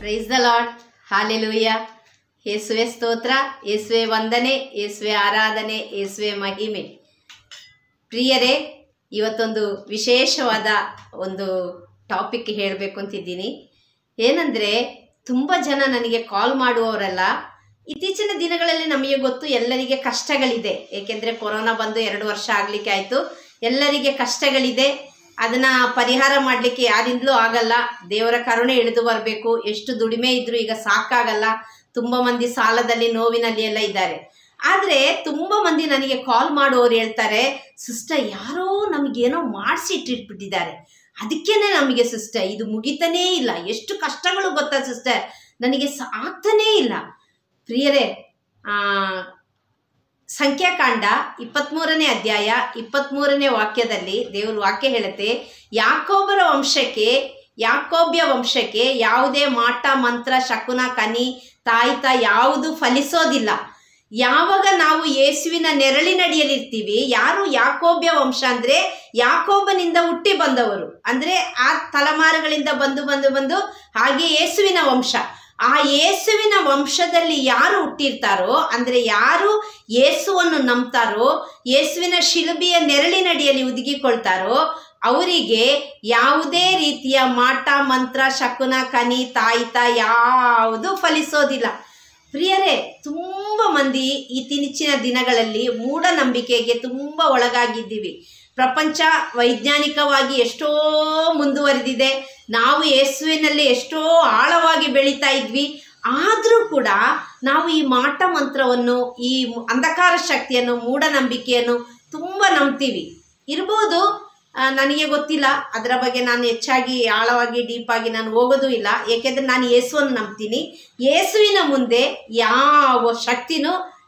price the Lord hallelujah ಯೇಸುವೆ ಸ್ತೋತ್ರ ಯೇಸುವೆ ವಂದನೆ ಯೇಸುವೆ ಆರಾಧನೆ ಯೇಸುವೆ ಮಹಿಮೆ ಪ್ರಿಯರೇ ಇವತ್ತೊಂದು ವಿಶೇಷವಾದ ಒಂದು ಟಾಪಿಕ್ ಹೇಳಬೇಕು ಅಂತಿದ್ದೀನಿ ಏನಂದರೆ ತುಂಬ ಜನ ನನಗೆ ಕಾಲ್ ಮಾಡುವವರೆಲ್ಲ ಇತ್ತೀಚಿನ ದಿನಗಳಲ್ಲಿ ನಮಗೆ ಗೊತ್ತು ಎಲ್ಲರಿಗೆ ಕಷ್ಟಗಳಿದೆ ಏಕೆಂದರೆ ಕೊರೋನಾ ಬಂದು ಎರಡು ವರ್ಷ ಆಗಲಿಕ್ಕೆ ಆಯಿತು ಎಲ್ಲರಿಗೆ ಕಷ್ಟಗಳಿದೆ ಅದನ್ನು ಪರಿಹಾರ ಮಾಡಲಿಕ್ಕೆ ಯಾರಿಂದಲೂ ಆಗಲ್ಲ ದೇವರ ಕರುಣೆ ಇಳಿದು ಬರಬೇಕು ಎಷ್ಟು ದುಡಿಮೆ ಇದ್ದರೂ ಈಗ ಸಾಕಾಗಲ್ಲ ತುಂಬ ಮಂದಿ ಸಾಲದಲ್ಲಿ ನೋವಿನಲ್ಲಿ ಎಲ್ಲ ಇದ್ದಾರೆ ಆದರೆ ತುಂಬ ಮಂದಿ ನನಗೆ ಕಾಲ್ ಮಾಡುವವರು ಹೇಳ್ತಾರೆ ಸಿಸ್ಟರ್ ಯಾರೋ ನಮಗೇನೋ ಮಾಡಿಸಿ ಇಟ್ಟಿಟ್ಬಿಟ್ಟಿದ್ದಾರೆ ಅದಕ್ಕೇನೆ ನಮಗೆ ಸಿಸ್ಟರ್ ಇದು ಮುಗಿತಾನೇ ಇಲ್ಲ ಎಷ್ಟು ಕಷ್ಟಗಳು ಗೊತ್ತಾ ಸಿಸ್ಟರ್ ನನಗೆ ಸ ಆಗ್ತಾನೇ ಇಲ್ಲ ಪ್ರಿಯರೇ ಆ, ಸಂಖ್ಯಾಕಾಂಡ ಇಪ್ಪತ್ತ್ಮೂರನೇ ಅಧ್ಯಾಯ ಇಪ್ಪತ್ತ್ಮೂರನೇ ವಾಕ್ಯದಲ್ಲಿ ದೇವರು ವಾಕ್ಯ ಹೇಳುತ್ತೆ ಯಾಕೋಬರ ವಂಶಕ್ಕೆ ಯಾಕೋಬ್ಯ ವಂಶಕ್ಕೆ ಯಾವುದೇ ಮಾಟ ಮಂತ್ರ ಶಕುನ ಕನಿ ತಾಯ್ತ ಯಾವುದು ಫಲಿಸೋದಿಲ್ಲ ಯಾವಾಗ ನಾವು ಯೇಸುವಿನ ನೆರಳಿನಡಿಯಲ್ಲಿರ್ತೀವಿ ಯಾರು ಯಾಕೋಬ್ಯ ವಂಶ ಅಂದರೆ ಯಾಕೋಬನಿಂದ ಹುಟ್ಟಿ ಬಂದವರು ಅಂದರೆ ಆ ತಲೆಮಾರುಗಳಿಂದ ಬಂದು ಬಂದು ಬಂದು ಹಾಗೆ ಯೇಸುವಿನ ವಂಶ ಆ ಯೇಸುವಿನ ವಂಶದಲ್ಲಿ ಯಾರು ಹುಟ್ಟಿರ್ತಾರೋ ಅಂದರೆ ಯಾರು ಯೇಸುವನ್ನು ನಂಬ್ತಾರೋ ಯೇಸುವಿನ ಶಿಲುಬೆಯ ನೆರಳಿನಡಿಯಲ್ಲಿ ಹುದುಗಿಕೊಳ್ತಾರೋ ಅವರಿಗೆ ಯಾವುದೇ ರೀತಿಯ ಮಾಟ ಮಂತ್ರ ಶಕುನ ಕನಿ ತಾಯಿತ ಯಾವುದು ಫಲಿಸೋದಿಲ್ಲ ಪ್ರಿಯರೇ ತುಂಬ ಮಂದಿ ಇತ್ತೀಚಿನ ದಿನಗಳಲ್ಲಿ ಮೂಢನಂಬಿಕೆಗೆ ತುಂಬ ಒಳಗಾಗಿದ್ದೀವಿ ಪ್ರಪಂಚ ವೈಜ್ಞಾನಿಕವಾಗಿ ಎಷ್ಟೋ ಮುಂದುವರೆದಿದೆ ನಾವು ಯೇಸುವಿನಲ್ಲಿ ಎಷ್ಟೋ ಆಳವಾಗಿ ಬೆಳೀತಾ ಇದ್ವಿ ಆದರೂ ಕೂಡ ನಾವು ಈ ಮಾಟ ಮಂತ್ರವನ್ನು ಈ ಅಂಧಕಾರ ಶಕ್ತಿಯನ್ನು ಮೂಢನಂಬಿಕೆಯನ್ನು ತುಂಬ ನಂಬ್ತೀವಿ ಇರ್ಬೋದು ಆ, ನನಗೆ ಗೊತ್ತಿಲ್ಲ ಅದರ ಬಗ್ಗೆ ನಾನು ಹೆಚ್ಚಾಗಿ ಆಳವಾಗಿ ಡೀಪಾಗಿ ನಾನು ಹೋಗೋದು ಇಲ್ಲ ಏಕೆಂದರೆ ನಾನು ಯೇಸುವನ್ನು ನಂಬ್ತೀನಿ ಯೇಸುವಿನ ಮುಂದೆ ಯಾವ ಶಕ್ತಿನೂ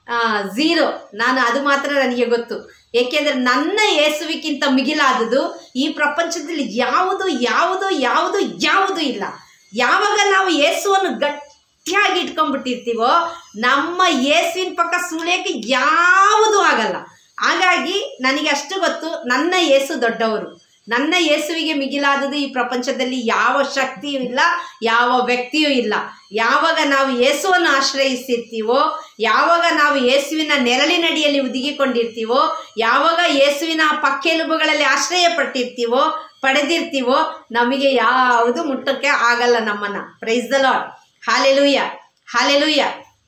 ಝೀರೋ ನಾನು ಅದು ಮಾತ್ರ ನನಗೆ ಗೊತ್ತು ಏಕೆಂದರೆ ನನ್ನ ಯೇಸುವಿಗಿಂತ ಮಿಗಿಲಾದುದು ಈ ಪ್ರಪಂಚದಲ್ಲಿ ಯಾವುದು ಯಾವುದು ಯಾವುದು ಯಾವುದು ಇಲ್ಲ ಯಾವಾಗ ನಾವು ಯೇಸುವನ್ನು ಗಟ್ಟಿಯಾಗಿ ಇಟ್ಕೊಂಡ್ಬಿಟ್ಟಿರ್ತೀವೋ ನಮ್ಮ ಯೇಸುವಿನ ಪಕ್ಕ ಸುಳಿಯೋಕ್ಕೆ ಯಾವುದೂ ಆಗಲ್ಲ ಹಾಗಾಗಿ ನನಗೆ ಅಷ್ಟು ಗೊತ್ತು ನನ್ನ ಯೇಸು ದೊಡ್ಡವರು ನನ್ನ ಯೇಸುವಿಗೆ ಮಿಗಿಲಾದದು ಈ ಪ್ರಪಂಚದಲ್ಲಿ ಯಾವ ಶಕ್ತಿಯೂ ಇಲ್ಲ ಯಾವ ವ್ಯಕ್ತಿಯೂ ಇಲ್ಲ ಯಾವಾಗ ನಾವು ಯೇಸುವನ್ನು ಆಶ್ರಯಿಸಿರ್ತೀವೋ ಯಾವಾಗ ನಾವು ಯೇಸುವಿನ ನೆರಳಿನಡಿಯಲ್ಲಿ ಹುದುಗಿಕೊಂಡಿರ್ತೀವೋ ಯಾವಾಗ ಯೇಸುವಿನ ಪಕ್ಕೆಲುಬುಗಳಲ್ಲಿ ಆಶ್ರಯ ಪಟ್ಟಿರ್ತೀವೋ ಪಡೆದಿರ್ತೀವೋ ನಮಗೆ ಯಾವುದು ಮುಟ್ಟಕ್ಕೆ ಆಗಲ್ಲ ನಮ್ಮನ್ನು praise the Lord hallelujah hallelujah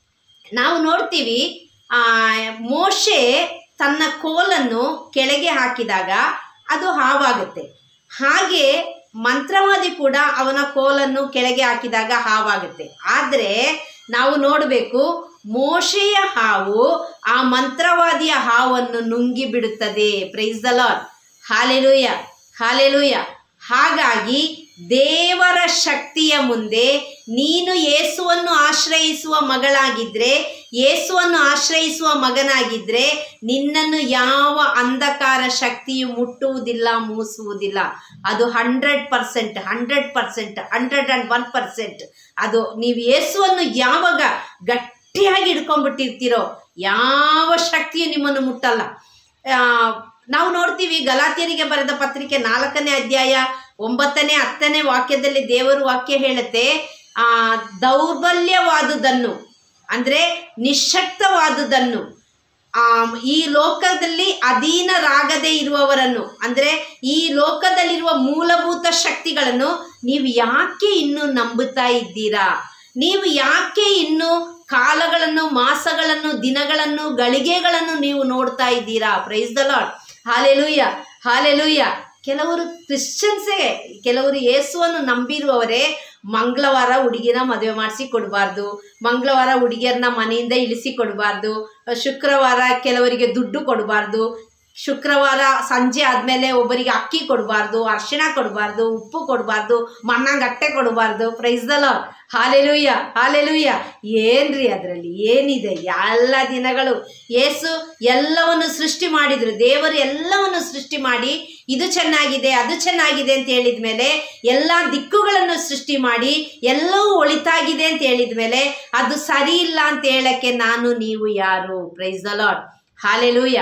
ನಾವು ನೋಡ್ತೀವಿ ಆ, ಮೋಶೆ ತನ್ನ ಕೋಲನ್ನು ಕೆಳಗೆ ಹಾಕಿದಾಗ ಅದು ಹಾವಾಗುತ್ತೆ ಹಾಗೆ ಮಂತ್ರವಾದಿ ಕೂಡ ಅವನ ಕೋಲನ್ನು ಕೆಳಗೆ ಹಾಕಿದಾಗ ಹಾವಾಗುತ್ತೆ ಆದರೆ ನಾವು ನೋಡಬೇಕು ಮೋಶೆಯ ಹಾವು ಆ ಮಂತ್ರವಾದಿಯ ಹಾವನ್ನು ನುಂಗಿ ಬಿಡುತ್ತದೆ praise the lord hallelujah hallelujah ಹಾಗಾಗಿ ದೇವರ ಶಕ್ತಿಯ ಮುಂದೆ ನೀನು ಯೇಸುವನ್ನು ಆಶ್ರಯಿಸುವ ಮಗಳಾಗಿದ್ದರೆ ಯೇಸುವನ್ನು ಆಶ್ರಯಿಸುವ ಮಗನಾಗಿದ್ದರೆ ನಿನ್ನನ್ನು ಯಾವ ಅಂಧಕಾರ ಶಕ್ತಿಯು ಮುಟ್ಟುವುದಿಲ್ಲ ಮೂಸುವುದಿಲ್ಲ ಅದು hundred percent hundred percent hundred and one percent ಅದು ನೀವು ಯೇಸುವನ್ನು ಯಾವಾಗ ಗಟ್ಟಿಯಾಗಿ ಹಿಡ್ಕೊಂಡ್ಬಿಟ್ಟಿರ್ತೀರೋ ಯಾವ ಶಕ್ತಿಯು ನಿಮ್ಮನ್ನು ಮುಟ್ಟಲ್ಲ ಆ, ನಾವು ನೋಡ್ತೀವಿ ಗಲಾತಿಯರಿಗೆ ಬರೆದ ಪತ್ರಿಕೆ ನಾಲ್ಕನೇ ಅಧ್ಯಾಯ ಒಂಬತ್ತನೇ ಹತ್ತನೇ ವಾಕ್ಯದಲ್ಲಿ ದೇವರು ವಾಕ್ಯ ಹೇಳುತ್ತೆ ಆ ದೌರ್ಬಲ್ಯವಾದುದನ್ನು ಅಂದರೆ ನಿಶಕ್ತವಾದುದನ್ನು ಆ, ಈ ಲೋಕದಲ್ಲಿ ಅಧೀನರಾಗದೇ ಇರುವವರನ್ನು ಅಂದರೆ ಈ ಲೋಕದಲ್ಲಿರುವ ಮೂಲಭೂತ ಶಕ್ತಿಗಳನ್ನು ನೀವು ಯಾಕೆ ಇನ್ನೂ ನಂಬುತ್ತಾ ಇದ್ದೀರಾ ನೀವು ಯಾಕೆ ಇನ್ನೂ ಕಾಲಗಳನ್ನು ಮಾಸಗಳನ್ನು ದಿನಗಳನ್ನು ಗಳಿಗೆಗಳನ್ನು ನೀವು ನೋಡ್ತಾ ಇದ್ದೀರಾ praise the Lord hallelujah hallelujah ಕೆಲವರು ಕ್ರಿಶ್ಚಿಯನ್ಸೇ ಕೆಲವರು ಯೇಸುವನ್ನು ನಂಬಿರುವವರೇ ಮಂಗಳವಾರ ಹುಡುಗಿನ ಮದುವೆ ಮಾಡಿಸಿ ಕೊಡಬಾರ್ದು ಮಂಗಳವಾರ ಹುಡುಗಿಯರನ್ನ ಮನೆಯಿಂದ ಇಳಿಸಿ ಕೊಡಬಾರ್ದು ಶುಕ್ರವಾರ ಕೆಲವರಿಗೆ ದುಡ್ಡು ಕೊಡಬಾರ್ದು ಶುಕ್ರವಾರ ಸಂಜೆ ಆದಮೇಲೆ ಒಬ್ಬರಿಗೆ ಅಕ್ಕಿ ಕೊಡಬಾರ್ದು ಅರಿಶಿಣ ಕೊಡಬಾರ್ದು ಉಪ್ಪು ಕೊಡಬಾರ್ದು ಮಣ್ಣಗಟ್ಟೆ ಕೊಡಬಾರ್ದು praise the lord hallelujah hallelujah ಏನ್ರಿ ಅದರಲ್ಲಿ ಏನಿದೆ ಎಲ್ಲ ದಿನಗಳು ಯೇಸು ಎಲ್ಲವನ್ನು ಸೃಷ್ಟಿ ಮಾಡಿದ್ರು ದೇವರು ಎಲ್ಲವನ್ನು ಸೃಷ್ಟಿ ಮಾಡಿ ಇದು ಚೆನ್ನಾಗಿದೆ ಅದು ಚೆನ್ನಾಗಿದೆ ಅಂತ ಹೇಳಿದ ಮೇಲೆ ಎಲ್ಲ ದಿಕ್ಕುಗಳನ್ನು ಸೃಷ್ಟಿ ಮಾಡಿ ಎಲ್ಲವೂ ಒಳಿತಾಗಿದೆ ಅಂತ ಹೇಳಿದ ಮೇಲೆ ಅದು ಸರಿ ಇಲ್ಲ ಅಂತ ಹೇಳಕ್ಕೆ ನಾನು ನೀವು ಯಾರು praise the lord hallelujah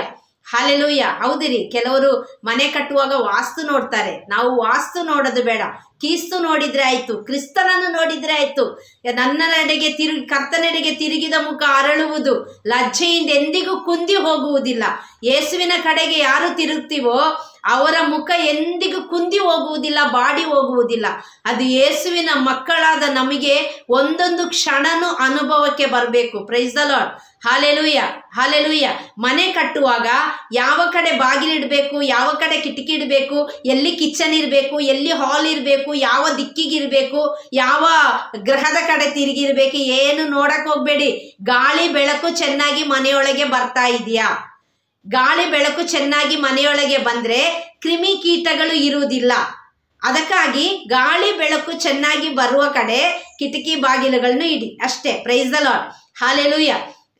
hallelujah ಹೌದಿರಿ ಕೆಲವರು ಮನೆ ಕಟ್ಟುವಾಗ ವಾಸ್ತು ನೋಡ್ತಾರೆ ನಾವು ವಾಸ್ತು ನೋಡೋದು ಬೇಡ ಕ್ರಿಸ್ತು ನೋಡಿದ್ರೆ ಆಯ್ತು ಕ್ರಿಸ್ತನನ್ನು ನೋಡಿದ್ರೆ ಆಯ್ತು ನನ್ನನೆಡೆಗೆ ತಿರುಗಿ ಕರ್ತನೆಡೆಗೆ ತಿರುಗಿದ ಮುಖ ಅರಳುವುದು ಲಜ್ಜೆಯಿಂದ ಎಂದಿಗೂ ಕುಂದಿ ಹೋಗುವುದಿಲ್ಲ ಯೇಸುವಿನ ಕಡೆಗೆ ಯಾರು ತಿರುಗ್ತೀವೋ ಅವರ ಮುಖ ಎಂದಿಗೂ ಕುಂದಿ ಹೋಗುವುದಿಲ್ಲ ಬಾಡಿ ಹೋಗುವುದಿಲ್ಲ ಅದು ಯೇಸುವಿನ ಮಕ್ಕಳಾದ ನಮಗೆ ಒಂದೊಂದು ಕ್ಷಣನೂ ಅನುಭವಕ್ಕೆ ಬರಬೇಕು praise the Lord hallelujah hallelujah ಮನೆ ಕಟ್ಟುವಾಗ ಯಾವ ಕಡೆ ಬಾಗಿಲಿಡಬೇಕು ಯಾವ ಕಡೆ ಕಿಟಕಿ ಇಡಬೇಕು ಎಲ್ಲಿ ಕಿಚನ್ ಇರಬೇಕು ಎಲ್ಲಿ ಹಾಲ್ ಇರಬೇಕು ಯಾವ ದಿಕ್ಕಿಗಿರಬೇಕು ಯಾವ ಗ್ರಹದ ಕಡೆ ತಿರುಗಿರ್ಬೇಕು ಏನು ನೋಡಕ್ ಹೋಗ್ಬೇಡಿ ಗಾಳಿ ಬೆಳಕು ಚೆನ್ನಾಗಿ ಮನೆಯೊಳಗೆ ಬರ್ತಾ ಇದೆಯಾ ಗಾಳಿ ಬೆಳಕು ಚೆನ್ನಾಗಿ ಮನೆಯೊಳಗೆ ಬಂದ್ರೆ ಕ್ರಿಮಿ ಕೀಟಗಳು ಇರುವುದಿಲ್ಲ ಅದಕ್ಕಾಗಿ ಗಾಳಿ ಬೆಳಕು ಚೆನ್ನಾಗಿ ಬರುವ ಕಡೆ ಕಿಟಕಿ ಬಾಗಿಲುಗಳನ್ನು ಇಡಿ ಅಷ್ಟೇ ಪ್ರೈಸ್ ದ ಲಾರ್ಡ್ ಹಾಲೆಲುಯ್ಯ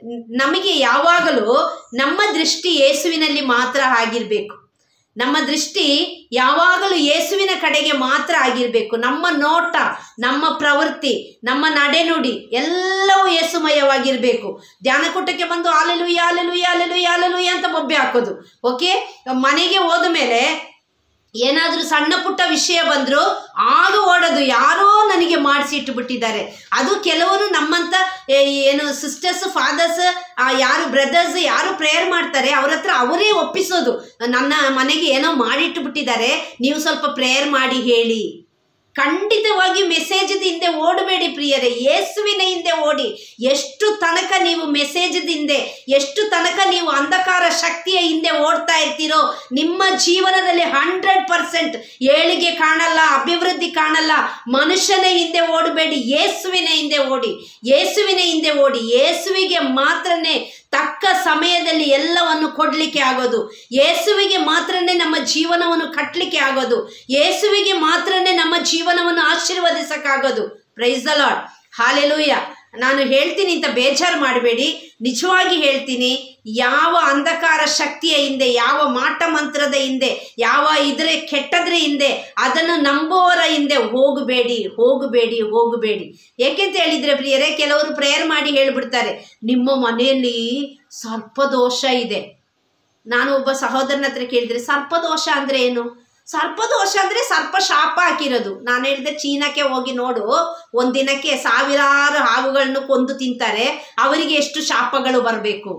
ನಮಗೆ ಯಾವಾಗಲೂ ನಮ್ಮ ದೃಷ್ಟಿ ಯೇಸುವಿನಲ್ಲಿ ಮಾತ್ರ ಆಗಿರಬೇಕು ನಮ್ಮ ದೃಷ್ಟಿ ಯಾವಾಗಲೂ ಯೇಸುವಿನ ಕಡೆಗೆ ಮಾತ್ರ ಆಗಿರಬೇಕು ನಮ್ಮ ನೋಟ ನಮ್ಮ ಪ್ರವೃತ್ತಿ ನಮ್ಮ ನಡೆನುಡಿ ಎಲ್ಲವೂ ಯೇಸುಮಯವಾಗಿರಬೇಕು ಧ್ಯಾನಕೂಟಕ್ಕೆ ಬಂದು ಆಲೆಲು ಯಾಲೆಲು ಯಾಲೆಲು ಯಾಲೆಲು ಅಂತ ಬೊಬ್ಬೆ ಹಾಕೋದು ಓಕೆ ಮನೆಗೆ ಹೋದ ಮೇಲೆ ಏನಾದರೂ ಸಣ್ಣ ಪುಟ್ಟ ವಿಷಯ ಬಂದರೂ ಆಗ ಓಡೋದು ಯಾರೋ ನನಗೆ ಮಾಡಿಸಿ ಇಟ್ಟುಬಿಟ್ಟಿದ್ದಾರೆ ಅದು ಕೆಲವರು ನಮ್ಮಂಥ ಏ, ಏನು ಸಿಸ್ಟರ್ಸ್ ಫಾದರ್ಸ್ ಯಾರು ಬ್ರದರ್ಸ್ ಯಾರು ಪ್ರೇಯರ್ ಮಾಡ್ತಾರೆ ಅವ್ರ ಹತ್ರ ಅವರೇ ಒಪ್ಪಿಸೋದು ನನ್ನ ಮನೆಗೆ ಏನೋ ಮಾಡಿಟ್ಟು ಬಿಟ್ಟಿದ್ದಾರೆ ನೀವು ಸ್ವಲ್ಪ ಪ್ರೇಯರ್ ಮಾಡಿ ಹೇಳಿ ಖಂಡಿತವಾಗಿ ಮೆಸೇಜದ ಹಿಂದೆ ಓಡಬೇಡಿ ಪ್ರಿಯರೇ ಯೇಸುವಿನ ಹಿಂದೆ ಓಡಿ ಎಷ್ಟು ತನಕ ನೀವು ಮೆಸೇಜದ ಹಿಂದೆ ಎಷ್ಟು ತನಕ ನೀವು ಅಂಧಕಾರ ಶಕ್ತಿಯ ಹಿಂದೆ ಓಡ್ತಾ ಇರ್ತೀರೋ ನಿಮ್ಮ ಜೀವನದಲ್ಲಿ ಹಂಡ್ರೆಡ್ ಪರ್ಸೆಂಟ್ ಏಳಿಗೆ ಕಾಣಲ್ಲ ಅಭಿವೃದ್ಧಿ ಕಾಣಲ್ಲ ಮನುಷ್ಯನ ಹಿಂದೆ ಓಡಬೇಡಿ ಯೇಸುವಿನ ಹಿಂದೆ ಓಡಿ ಯೇಸುವಿನ ಹಿಂದೆ ಓಡಿ ಯೇಸುವಿಗೆ ಮಾತ್ರನೇ ತಕ್ಕ ಸಮಯದಲ್ಲಿ ಎಲ್ಲವನ್ನು ಕೊಡಲಿಕ್ಕೆ ಆಗೋದು ಯೇಸುವಿಗೆ ಮಾತ್ರನೇ ನಮ್ಮ ಜೀವನವನ್ನು ಕಟ್ಟಲಿಕ್ಕೆ ಆಗೋದು ಯೇಸುವಿಗೆ ಮಾತ್ರನೇ ನಮ್ಮ ಜೀವನವನ್ನು ಆಶೀರ್ವದಿಸಕ್ಕಾಗೋದು ಪ್ರೈಸ್ ದ ಲಾರ್ಡ್ ಹಾಲೆಲೂಯ ನಾನು ಹೇಳ್ತೀನಿ ಅಂತ ಬೇಜಾರು ಮಾಡಬೇಡಿ ನಿಜವಾಗಿ ಹೇಳ್ತೀನಿ ಯಾವ ಅಂಧಕಾರ ಶಕ್ತಿಯ ಹಿಂದೆ ಯಾವ ಮಾಟ ಮಂತ್ರದ ಹಿಂದೆ ಯಾವ ಇದ್ರೆ ಕೆಟ್ಟದ್ರ ಹಿಂದೆ ಅದನ್ನು ನಂಬುವವರ ಹಿಂದೆ ಹೋಗಬೇಡಿ ಹೋಗಬೇಡಿ ಹೋಗಬೇಡಿ ಏಕೆಂತ ಹೇಳಿದ್ರೆ ಪ್ರಿಯರೇ ಕೆಲವರು ಪ್ರೇಯರ್ ಮಾಡಿ ಹೇಳ್ಬಿಡ್ತಾರೆ ನಿಮ್ಮ ಮನೆಯಲ್ಲಿ ಸರ್ಪದೋಷ ಇದೆ ನಾನು ಒಬ್ಬ ಸಹೋದರನ ಹತ್ರ ಕೇಳಿದ್ರೆ ಸರ್ಪದೋಷ ಅಂದ್ರೆ ಏನು ಸರ್ಪದೋಷ ಅಂದ್ರೆ ಸರ್ಪ ಶಾಪ ಹಾಕಿರೋದು ನಾನು ಹೇಳಿದೆ ಚೀನಾಕ್ಕೆ ಹೋಗಿ ನೋಡು ಒಂದಿನಕ್ಕೆ ಸಾವಿರಾರು ಹಾವುಗಳನ್ನು ಕೊಂದು ತಿಂತಾರೆ ಅವರಿಗೆ ಎಷ್ಟು ಶಾಪಗಳು ಬರಬೇಕು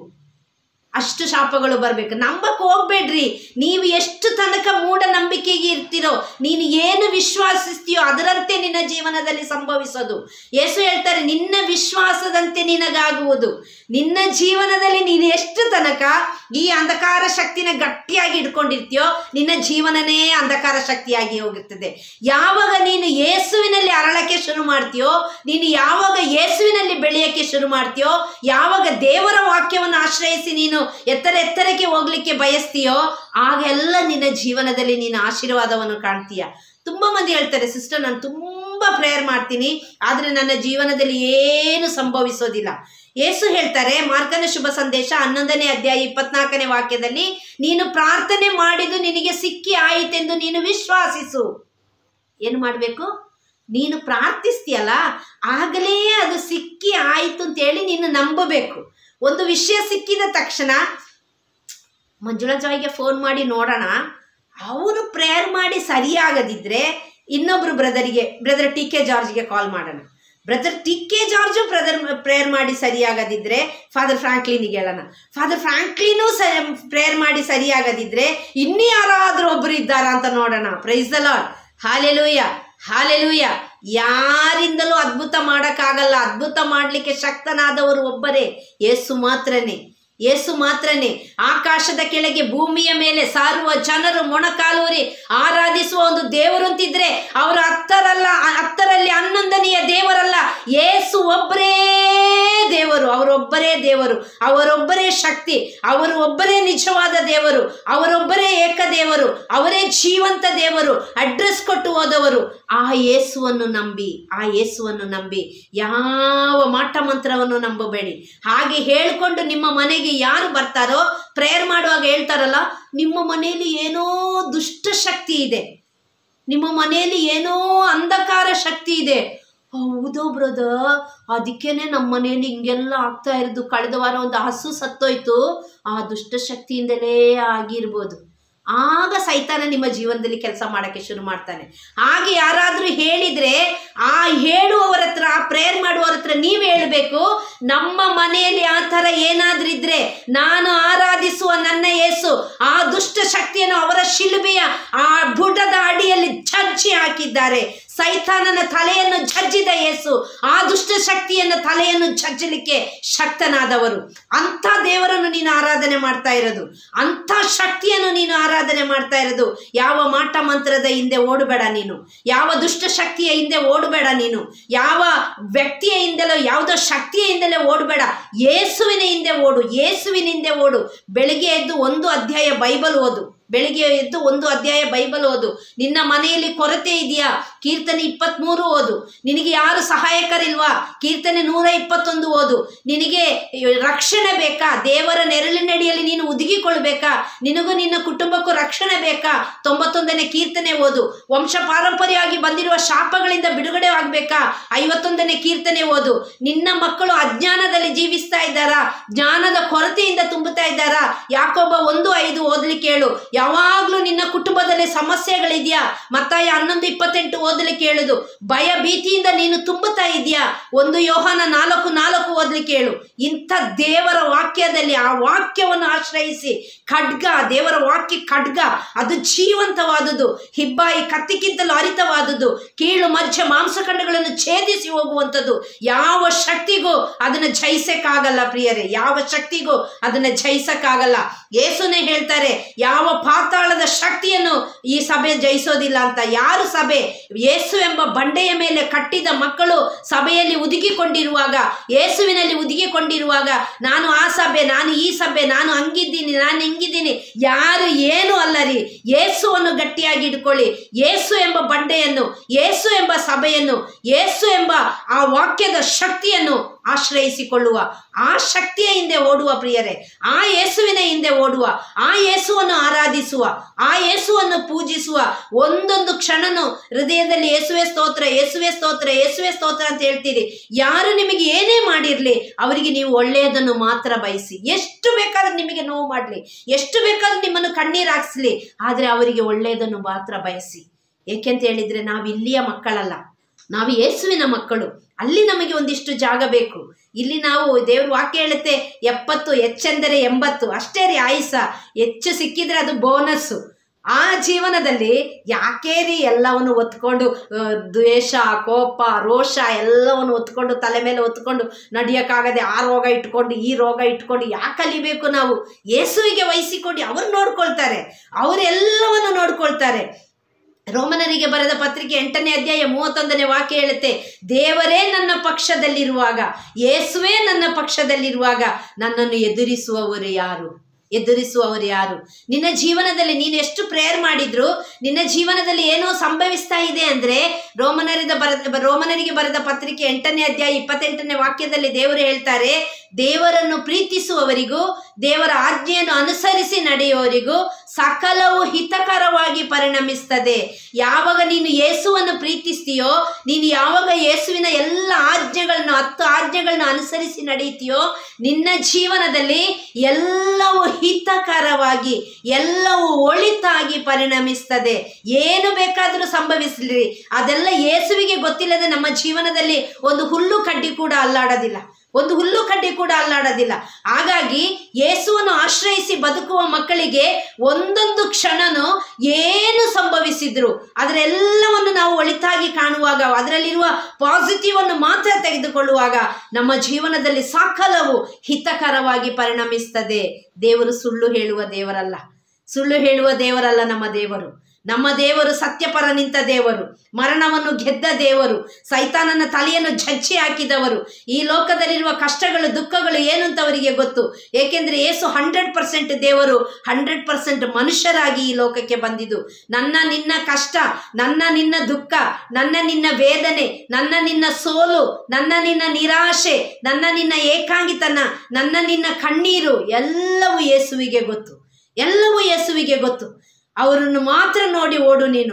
ಅಷ್ಟು ಶಾಪಗಳು ಬರಬೇಕು ನಂಬಕ್ ಹೋಗ್ಬೇಡ್ರಿ ನೀವು ಎಷ್ಟು ತನಕ ಮೂಢನಂಬಿಕೆಗೆ ಇರ್ತೀರೋ ನೀನು ಏನು ವಿಶ್ವಾಸಿಸ್ತೀಯೋ ಅದರಂತೆ ನಿನ್ನ ಜೀವನದಲ್ಲಿ ಸಂಭವಿಸೋದು ಯೇಸು ಹೇಳ್ತಾರೆ ನಿನ್ನ ವಿಶ್ವಾಸದಂತೆ ನಿನಗಾಗುವುದು ನಿನ್ನ ಜೀವನದಲ್ಲಿ ನೀನು ಎಷ್ಟು ತನಕ ಈ ಅಂಧಕಾರ ಶಕ್ತಿನ ಗಟ್ಟಿಯಾಗಿ ಇಟ್ಕೊಂಡಿರ್ತೀಯೋ ನಿನ್ನ ಜೀವನನೇ ಅಂಧಕಾರ ಶಕ್ತಿಯಾಗಿ ಹೋಗುತ್ತದೆ ಯಾವಾಗ ನೀನು ಯೇಸುವಿನಲ್ಲಿ ಅರಳಕ್ಕೆ ಶುರು ಮಾಡ್ತೀಯೋ ನೀನು ಯಾವಾಗ ಯೇಸುವಿನಲ್ಲಿ ಬೆಳೆಯಕ್ಕೆ ಶುರು ಮಾಡ್ತೀಯೋ ಯಾವಾಗ ದೇವರ ವಾಕ್ಯವನ್ನು ಆಶ್ರಯಿಸಿ ನೀನು ಎತ್ತರ ಎತ್ತರಕ್ಕೆ ಹೋಗ್ಲಿಕ್ಕೆ ಬಯಸ್ತೀಯೋ ಆಗೆಲ್ಲ ನಿನ್ನ ಜೀವನದಲ್ಲಿ ನೀನು ಆಶೀರ್ವಾದವನ್ನು ಕಾಣ್ತೀಯ ತುಂಬ ಮಂದಿ ಹೇಳ್ತಾರೆ ಸಿಸ್ಟರ್ ನಾನು ತುಂಬ ಪ್ರೇಯರ್ ಮಾಡ್ತೀನಿ ಆದರೆ ನನ್ನ ಜೀವನದಲ್ಲಿ ಏನು ಸಂಭವಿಸೋದಿಲ್ಲ ಯೇಸು ಹೇಳ್ತಾರೆ ಮಾರ್ಕನ ಶುಭ ಸಂದೇಶ ಹನ್ನೊಂದನೇ ಅಧ್ಯಾಯ ಇಪ್ಪತ್ನಾಲ್ಕನೇ ವಾಕ್ಯದಲ್ಲಿ ನೀನು ಪ್ರಾರ್ಥನೆ ಮಾಡಿದ್ದು ನಿನಗೆ ಸಿಕ್ಕಿ ಆಯಿತೆಂದು ನೀನು ವಿಶ್ವಾಸಿಸು ಏನು ಮಾಡಬೇಕು ನೀನು ಪ್ರಾರ್ಥಿಸ್ತೀಯಲ್ಲ ಆಗಲೇ ಅದು ಸಿಕ್ಕಿ ಆಯಿತು ಅಂತೇಳಿ ನೀನು ನಂಬಬೇಕು ಒಂದು ವಿಷಯ ಸಿಕ್ಕಿದ ತಕ್ಷಣ ಮಂಜುಳಾ ಜಾಯ್ಗೆ ಫೋನ್ ಮಾಡಿ ನೋಡೋಣ ಅವರು ಪ್ರೇಯರ್ ಮಾಡಿ ಸರಿಯಾಗದಿದ್ದರೆ ಇನ್ನೊಬ್ರು ಬ್ರದರಿಗೆ ಬ್ರದರ್ ಟಿ ಕೆ ಜಾರ್ಜ್ಗೆ ಕಾಲ್ ಮಾಡೋಣ brother T K George brother prayer ಮಾಡಿ ಸರಿಯಾಗದಿದ್ದರೆ ಫಾದರ್ ಫ್ರಾಂಕ್ಲಿನಿಗೆ ಹೇಳೋಣ ಫಾದರ್ ಫ್ರಾಂಕ್ಲಿನೂ ಸ ಪ್ರೇಯರ್ ಮಾಡಿ ಸರಿಯಾಗದಿದ್ದರೆ ಇನ್ನೂ ಯಾರಾದರೂ ಒಬ್ಬರು ಇದ್ದಾರಾ ಅಂತ ನೋಡೋಣ praise the lord hallelujah hallelujah ಯಾರಿಂದಲೂ ಅದ್ಭುತ ಮಾಡೋಕ್ಕಾಗಲ್ಲ ಅದ್ಭುತ ಮಾಡಲಿಕ್ಕೆ ಶಕ್ತನಾದವರು ಒಬ್ಬರೇ ಯೇಸು ಮಾತ್ರನೇ ಯೇಸು ಮಾತ್ರನೇ ಆಕಾಶದ ಕೆಳಗೆ ಭೂಮಿಯ ಮೇಲೆ ಸಾರುವ ಜನರು ಮೊಣಕಾಲೂರಿ ಆರಾಧಿಸುವ ಒಂದು ದೇವರು ಅಂತಿದ್ರೆ ಅವರು ಹತ್ತರಲ್ಲ ಹತ್ತರಲ್ಲಿ ಹನ್ನೊಂದನೆಯ ದೇವರಲ್ಲ ಯೇಸು ಒಬ್ಬರೇ ದೇವರು ಅವರೊಬ್ಬರೇ ದೇವರು ಅವರೊಬ್ಬರೇ ಶಕ್ತಿ ಅವರು ಒಬ್ಬರೇ ನಿಜವಾದ ದೇವರು ಅವರೊಬ್ಬರೇ ಏಕದೇವರು ಅವರೇ ಜೀವಂತ ದೇವರು ಅಡ್ರೆಸ್ ಕೊಟ್ಟು ಹೋದವರು ಆ ಯೇಸುವನ್ನು ನಂಬಿ ಆ ಯೇಸುವನ್ನು ನಂಬಿ ಯಾವ ಮಾಟ ಮಂತ್ರವನ್ನು ನಂಬಬೇಡಿ ಹಾಗೆ ಹೇಳ್ಕೊಂಡು ನಿಮ್ಮ ಮನೆಗೆ ಯಾರು ಬರ್ತಾರೋ ಪ್ರೇಯರ್ ಮಾಡುವಾಗ ಹೇಳ್ತಾರಲ್ಲ ನಿಮ್ಮ ಮನೆಯಲ್ಲಿ ಏನೋ ದುಷ್ಟ ಶಕ್ತಿ ಇದೆ ನಿಮ್ಮ ಮನೆಯಲ್ಲಿ ಏನೋ ಅಂಧಕಾರ ಶಕ್ತಿ ಇದೆ ಹೌದೋ ಬ್ರದರ್ ಅದಕ್ಕೇನೆ ನಮ್ಮ ಮನೆಯಲ್ಲಿ ಹಿಂಗೆಲ್ಲ ಆಗ್ತಾ ಇರೋದು ಕಳೆದ ವಾರ ಒಂದು ಹಸು ಸತ್ತೋಯ್ತು ಆ ದುಷ್ಟಶಕ್ತಿಯಿಂದಲೇ ಆಗಿರ್ಬೋದು ಆಗ ಸೈತಾನ ನಿಮ್ಮ ಜೀವನದಲ್ಲಿ ಕೆಲಸ ಮಾಡೋಕ್ಕೆ ಶುರು ಮಾಡ್ತಾನೆ ಹಾಗೆ ಯಾರಾದರೂ ಹೇಳಿದರೆ ಆ ಹೇಳುವವರ ಹತ್ರ ಪ್ರೇಯರ್ ಮಾಡುವವರ ಹತ್ರ ನೀವು ಹೇಳಬೇಕು ನಮ್ಮ ಮನೆಯಲ್ಲಿ ಆ ಥರ ಏನಾದರೂ ಇದ್ರೆ ನಾನು ಆರಾಧಿಸುವ ನನ್ನ ಯೇಸು ಆ ದುಷ್ಟ ಶಕ್ತಿಯನ್ನು ಅವರ ಶಿಲುಬೆಯ ಆ ಬುಡದ ಅಡಿಯಲ್ಲಿ ಛಜ್ಜಿ ಹಾಕಿದ್ದಾರೆ ಸೈತಾನನ ತಲೆಯನ್ನು ಝಜ್ಜಿದ ಯೇಸು ಆ ದುಷ್ಟ ಶಕ್ತಿಯನ್ನು ತಲೆಯನ್ನು ಝಜ್ಜಲಿಕ್ಕೆ ಶಕ್ತನಾದವರು ಅಂಥ ದೇವರನ್ನು ನೀನು ಆರಾಧನೆ ಮಾಡ್ತಾ ಇರೋದು ಅಂಥ ಶಕ್ತಿಯನ್ನು ನೀನು ಆರಾಧನೆ ಮಾಡ್ತಾ ಇರೋದು ಯಾವ ಮಾಟ ಮಂತ್ರದ ಹಿಂದೆ ಓಡಬೇಡ ನೀನು ಯಾವ ದುಷ್ಟ ಶಕ್ತಿಯ ಹಿಂದೆ ಓಡಬೇಡ ನೀನು ಯಾವ ವ್ಯಕ್ತಿಯ ಹಿಂದೆಲೋ ಯಾವುದೋ ಶಕ್ತಿಯ ಹಿಂದಲೇ ಓಡಬೇಡ ಯೇಸುವಿನ ಹಿಂದೆ ಓಡು ಯೇಸುವಿನ ಹಿಂದೆ ಓಡು ಬೆಳಿಗ್ಗೆ ಎದ್ದು ಒಂದು ಅಧ್ಯಾಯ ಬೈಬಲ್ ಓದು ಬೆಳಿಗ್ಗೆ ಎದ್ದು ಒಂದು ಅಧ್ಯಾಯ ಬೈಬಲ್ ಓದು ನಿನ್ನ ಮನೆಯಲ್ಲಿ ಕೊರತೆ ಇದೆಯಾ ಕೀರ್ತನೆ ಇಪ್ಪತ್ತ್ಮೂರು ಓದು ನಿನಗೆ ಯಾರು ಸಹಾಯಕರಿಲ್ವಾ ಕೀರ್ತನೆ ನೂರ ಇಪ್ಪತ್ತೊಂದು ಓದು ನಿನಗೆ ರಕ್ಷಣೆ ಬೇಕಾ ದೇವರ ನೆರಳಿನಡಿಯಲ್ಲಿ ನೀನು ಒದಗಿಕೊಳ್ಬೇಕಾ ನಿನಗೂ ನಿನ್ನ ಕುಟುಂಬಕ್ಕೂ ರಕ್ಷಣೆ ಬೇಕಾ ತೊಂಬತ್ತೊಂದನೇ ಕೀರ್ತನೆ ಓದು ವಂಶ ಪಾರಂಪರ್ಯವಾಗಿ ಬಂದಿರುವ ಶಾಪಗಳಿಂದ ಬಿಡುಗಡೆ ಆಗಬೇಕಾ ಐವತ್ತೊಂದನೇ ಕೀರ್ತನೆ ಓದು ನಿನ್ನ ಮಕ್ಕಳು ಅಜ್ಞಾನದಲ್ಲಿ ಜೀವಿಸ್ತಾ ಇದ್ದಾರಾ ಜ್ಞಾನದ ಕೊರತೆಯಿಂದ ತುಂಬುತ್ತಾ ಇದ್ದಾರಾ ಯಾಕೊಬ್ಬ ಒಂದು ಐದು ಓದ್ಲಿಕ್ಕೆ ಹೇಳು ಯಾವಾಗಲೂ ನಿನ್ನ ಕುಟುಂಬದಲ್ಲಿ ಸಮಸ್ಯೆಗಳಿದೆಯಾ ಮತ್ತಾಯ ಹನ್ನೊಂದು ಇಪ್ಪತ್ತೆಂಟು ಓದಲಿಕ್ಕೆ ಹೇಳುದು ಭಯ ಭೀತಿಯಿಂದ ನೀನು ತುಂಬುತ್ತಾ ಇದೆಯಾ ಒಂದು ಯೋಹಾನ ನಾಲ್ಕು ನಾಲ್ಕು ಓದಲಿಕ್ಕೆ ಹೇಳು ಇಂಥ ದೇವರ ವಾಕ್ಯದಲ್ಲಿ ಆ ವಾಕ್ಯವನ್ನು ಆಶ್ರಯಿಸಿ ಖಡ್ಗ ದೇವರ ವಾಕ್ಯ ಖಡ್ಗ ಅದು ಜೀವಂತವಾದುದು ಹಿಬ್ಬಾಯಿ ಕತ್ತಿಗಿಂತಲೂ ಹರಿತವಾದುದು ಕೀಳು ಮಜ್ಜೆ ಮಾಂಸಖಂಡಗಳನ್ನು ಛೇದಿಸಿ ಹೋಗುವಂಥದ್ದು ಯಾವ ಶಕ್ತಿಗೂ ಅದನ್ನು ಜಯಿಸಕ್ಕಾಗಲ್ಲ ಪ್ರಿಯರೇ ಯಾವ ಶಕ್ತಿಗೂ ಅದನ್ನು ಜಯಿಸಕ್ಕಾಗಲ್ಲ ಯೇಸುನೇ ಹೇಳ್ತಾರೆ ಯಾವ ಪಾತಾಳದ ಶಕ್ತಿಯನ್ನು ಈ ಸಭೆ ಜಯಿಸೋದಿಲ್ಲ ಅಂತ ಯಾರು ಸಭೆ ಯೇಸು ಎಂಬ ಬಂಡೆಯ ಮೇಲೆ ಕಟ್ಟಿದ ಮಕ್ಕಳು ಸಭೆಯಲ್ಲಿ ಉದುಗಿಕೊಂಡಿರುವಾಗ ಯೇಸುವಿನಲ್ಲಿ ಉದುಗಿಕೊಂಡಿರುವಾಗ ನಾನು ಆ ಸಭೆ ನಾನು ಈ ಸಭೆ ನಾನು ಹಂಗಿದ್ದೀನಿ ನಾನು ಹಿಂಗಿದ್ದೀನಿ ಯಾರು ಏನು ಅಲ್ಲ ರೀ ಯೇಸುವನ್ನು ಗಟ್ಟಿಯಾಗಿ ಇಟ್ಕೊಳ್ಳಿ ಯೇಸು ಎಂಬ ಬಂಡೆಯನ್ನು ಯೇಸು ಎಂಬ ಸಭೆಯನ್ನು ಯೇಸು ಎಂಬ ಆ ವಾಕ್ಯದ ಶಕ್ತಿಯನ್ನು ಆಶ್ರಯಿಸಿಕೊಳ್ಳುವ ಆ ಶಕ್ತಿಯ ಹಿಂದೆ ಓಡುವ ಪ್ರಿಯರೇ ಆ ಯೇಸುವಿನ ಹಿಂದೆ ಓಡುವ ಆ ಯೇಸುವನ್ನು ಆರಾಧಿಸುವ ಆ ಯೇಸುವನ್ನು ಪೂಜಿಸುವ ಒಂದೊಂದು ಕ್ಷಣನು ಹೃದಯದಲ್ಲಿ ಯೇಸುವೆ ಸ್ತೋತ್ರ ಯೇಸುವೆ ಸ್ತೋತ್ರ ಯೇಸುವೆ ಸ್ತೋತ್ರ ಅಂತ ಹೇಳ್ತೀರಿ ಯಾರು ನಿಮಗೆ ಏನೇ ಮಾಡಿರಲಿ ಅವರಿಗೆ ನೀವು ಒಳ್ಳೆಯದನ್ನು ಮಾತ್ರ ಬಯಸಿ ಎಷ್ಟು ಬೇಕಾದ್ರೂ ನಿಮಗೆ ನೋವು ಮಾಡಲಿ ಎಷ್ಟು ಬೇಕಾದ್ರೂ ನಿಮ್ಮನ್ನು ಕಣ್ಣೀರು ಹಾಕ್ಸ್ಲಿ ಆದರೆ ಅವರಿಗೆ ಒಳ್ಳೆಯದನ್ನು ಮಾತ್ರ ಬಯಸಿ ಏಕೆಂತ ಹೇಳಿದ್ರೆ ನಾವು ಇಲ್ಲಿಯ ಮಕ್ಕಳಲ್ಲ ನಾವು ಯೇಸುವಿನ ಮಕ್ಕಳು ಅಲ್ಲಿ ನಮಗೆ ಒಂದಿಷ್ಟು ಜಾಗ ಬೇಕು ಇಲ್ಲಿ ನಾವು ದೇವ್ರ ವಾಕ್ಯ ಹೇಳುತ್ತೆ ಎಪ್ಪತ್ತು ಹೆಚ್ಚೆಂದರೆ ಎಂಬತ್ತು ಅಷ್ಟೇ ರೀ ಆಯುಸ ಹೆಚ್ಚು ಸಿಕ್ಕಿದ್ರೆ ಅದು ಬೋನಸ್ಸು ಆ ಜೀವನದಲ್ಲಿ ಯಾಕೆ ರೀ ಎಲ್ಲವನ್ನು ಒತ್ಕೊಂಡು ಆ, ದ್ವೇಷ ಕೋಪ ರೋಷ ಎಲ್ಲವನ್ನು ಒತ್ಕೊಂಡು ತಲೆ ಮೇಲೆ ಒತ್ಕೊಂಡು ನಡೆಯೋಕ್ಕಾಗದೆ ಆ ರೋಗ ಇಟ್ಕೊಂಡು ಈ ರೋಗ ಇಟ್ಕೊಂಡು ಯಾಕೆ ಕಲಿಬೇಕು ನಾವು ಯೇಸುವಿಗೆ ವಹಿಸಿಕೊಂಡು ಅವ್ರು ನೋಡ್ಕೊಳ್ತಾರೆ ಅವರೆಲ್ಲವನ್ನು ನೋಡ್ಕೊಳ್ತಾರೆ ರೋಮನರಿಗೆ ಬರೆದ ಪತ್ರಿಕೆ ಎಂಟನೇ ಅಧ್ಯಾಯ ಮೂವತ್ತೊಂದನೇ ವಾಕ್ಯ ಹೇಳುತ್ತೆ ದೇವರೇ ನನ್ನ ಪಕ್ಷದಲ್ಲಿರುವಾಗ ಯೇಸುವೇ ನನ್ನ ಪಕ್ಷದಲ್ಲಿರುವಾಗ ನನ್ನನ್ನು ಎದುರಿಸುವವರು ಯಾರು ಎದುರಿಸುವವರು ಯಾರು ನಿನ್ನ ಜೀವನದಲ್ಲಿ ನೀನು ಎಷ್ಟು ಪ್ರೇಯರ್ ಮಾಡಿದ್ರು ನಿನ್ನ ಜೀವನದಲ್ಲಿ ಏನೋ ಸಂಭವಿಸ್ತಾ ಇದೆ ಅಂದ್ರೆ ರೋಮನರಿದ ಬರೆದ ರೋಮನರಿಗೆ ಬರೆದ ಪತ್ರಿಕೆ ಎಂಟನೇ ಅಧ್ಯಾಯ ಇಪ್ಪತ್ತೆಂಟನೇ ವಾಕ್ಯದಲ್ಲಿ ದೇವರು ಹೇಳ್ತಾರೆ ದೇವರನ್ನು ಪ್ರೀತಿಸುವವರಿಗೂ ದೇವರ ಆಜ್ಞೆಯನ್ನು ಅನುಸರಿಸಿ ನಡೆಯುವವರಿಗೂ ಸಕಲವು ಹಿತಕರವಾಗಿ ಪರಿಣಮಿಸ್ತದೆ ಯಾವಾಗ ನೀನು ಯೇಸುವನ್ನು ಪ್ರೀತಿಸ್ತೀಯೋ ನೀನು ಯಾವಾಗ ಯೇಸುವಿನ ಎಲ್ಲ ಆಜ್ಞೆಗಳನ್ನು ಹತ್ತು ಆಜ್ಞೆಗಳನ್ನ ಅನುಸರಿಸಿ ನಡೆಯುತ್ತೀಯೋ ನಿನ್ನ ಜೀವನದಲ್ಲಿ ಎಲ್ಲವೂ ಹಿತಕರವಾಗಿ ಎಲ್ಲವೂ ಒಳಿತಾಗಿ ಪರಿಣಮಿಸ್ತದೆ ಏನು ಬೇಕಾದರೂ ಸಂಭವಿಸಲಿ ಅದೆಲ್ಲ ಯೇಸುವಿಗೆ ಗೊತ್ತಿಲ್ಲದೆ ನಮ್ಮ ಜೀವನದಲ್ಲಿ ಒಂದು ಹುಲ್ಲು ಕಡ್ಡಿ ಕೂಡ ಅಲ್ಲಾಡೋದಿಲ್ಲ ಒಂದು ಹುಲ್ಲು ಕಡ್ಡಿ ಕೂಡ ಅಲ್ಲಾಡೋದಿಲ್ಲ ಹಾಗಾಗಿ ಯೇಸುವನ್ನು ಆಶ್ರಯಿಸಿ ಬದುಕುವ ಮಕ್ಕಳಿಗೆ ಒಂದೊಂದು ಕ್ಷಣನೂ ಏನು ಸಂಭವಿಸಿದ್ರು ಅದರೆಲ್ಲವನ್ನು ನಾವು ಒಳಿತಾಗಿ ಕಾಣುವಾಗ ಅದರಲ್ಲಿರುವ ಪಾಸಿಟಿವ್ ಅನ್ನು ಮಾತ್ರ ತೆಗೆದುಕೊಳ್ಳುವಾಗ ನಮ್ಮ ಜೀವನದಲ್ಲಿ ಸಕಲವು ಹಿತಕರವಾಗಿ ಪರಿಣಮಿಸ್ತದೆ ದೇವರು ಸುಳ್ಳು ಹೇಳುವ ದೇವರಲ್ಲ ಸುಳ್ಳು ಹೇಳುವ ದೇವರಲ್ಲ ನಮ್ಮ ದೇವರು ನಮ್ಮ ದೇವರು ಸತ್ಯಪರ ನಿಂತ ದೇವರು ಮರಣವನ್ನು ಗೆದ್ದ ದೇವರು ಸೈತಾನನ ತಲೆಯನ್ನು ಝಚ್ಚಿ ಹಾಕಿದವರು ಈ ಲೋಕದಲ್ಲಿರುವ ಕಷ್ಟಗಳು ದುಃಖಗಳು ಏನು ಅಂತ ಅವರಿಗೆ ಗೊತ್ತು ಏಕೆಂದರೆ ಏಸು ಹಂಡ್ರೆಡ್ ಪರ್ಸೆಂಟ್ ದೇವರು ಹಂಡ್ರೆಡ್ ಪರ್ಸೆಂಟ್ ಮನುಷ್ಯರಾಗಿ ಈ ಲೋಕಕ್ಕೆ ಬಂದಿದ್ದು ನನ್ನ ನಿನ್ನ ಕಷ್ಟ ನನ್ನ ನಿನ್ನ ದುಃಖ ನನ್ನ ನಿನ್ನ ವೇದನೆ ನನ್ನ ನಿನ್ನ ಸೋಲು ನನ್ನ ನಿನ್ನ ನಿರಾಶೆ ನನ್ನ ನಿನ್ನ ಏಕಾಂಗಿತನ ನನ್ನ ನಿನ್ನ ಕಣ್ಣೀರು ಎಲ್ಲವೂ ಯೇಸುವಿಗೆ ಗೊತ್ತು ಎಲ್ಲವೂ ಯೇಸುವಿಗೆ ಗೊತ್ತು ಅವರನ್ನು ಮಾತ್ರ ನೋಡಿ ಓಡು ನೀನು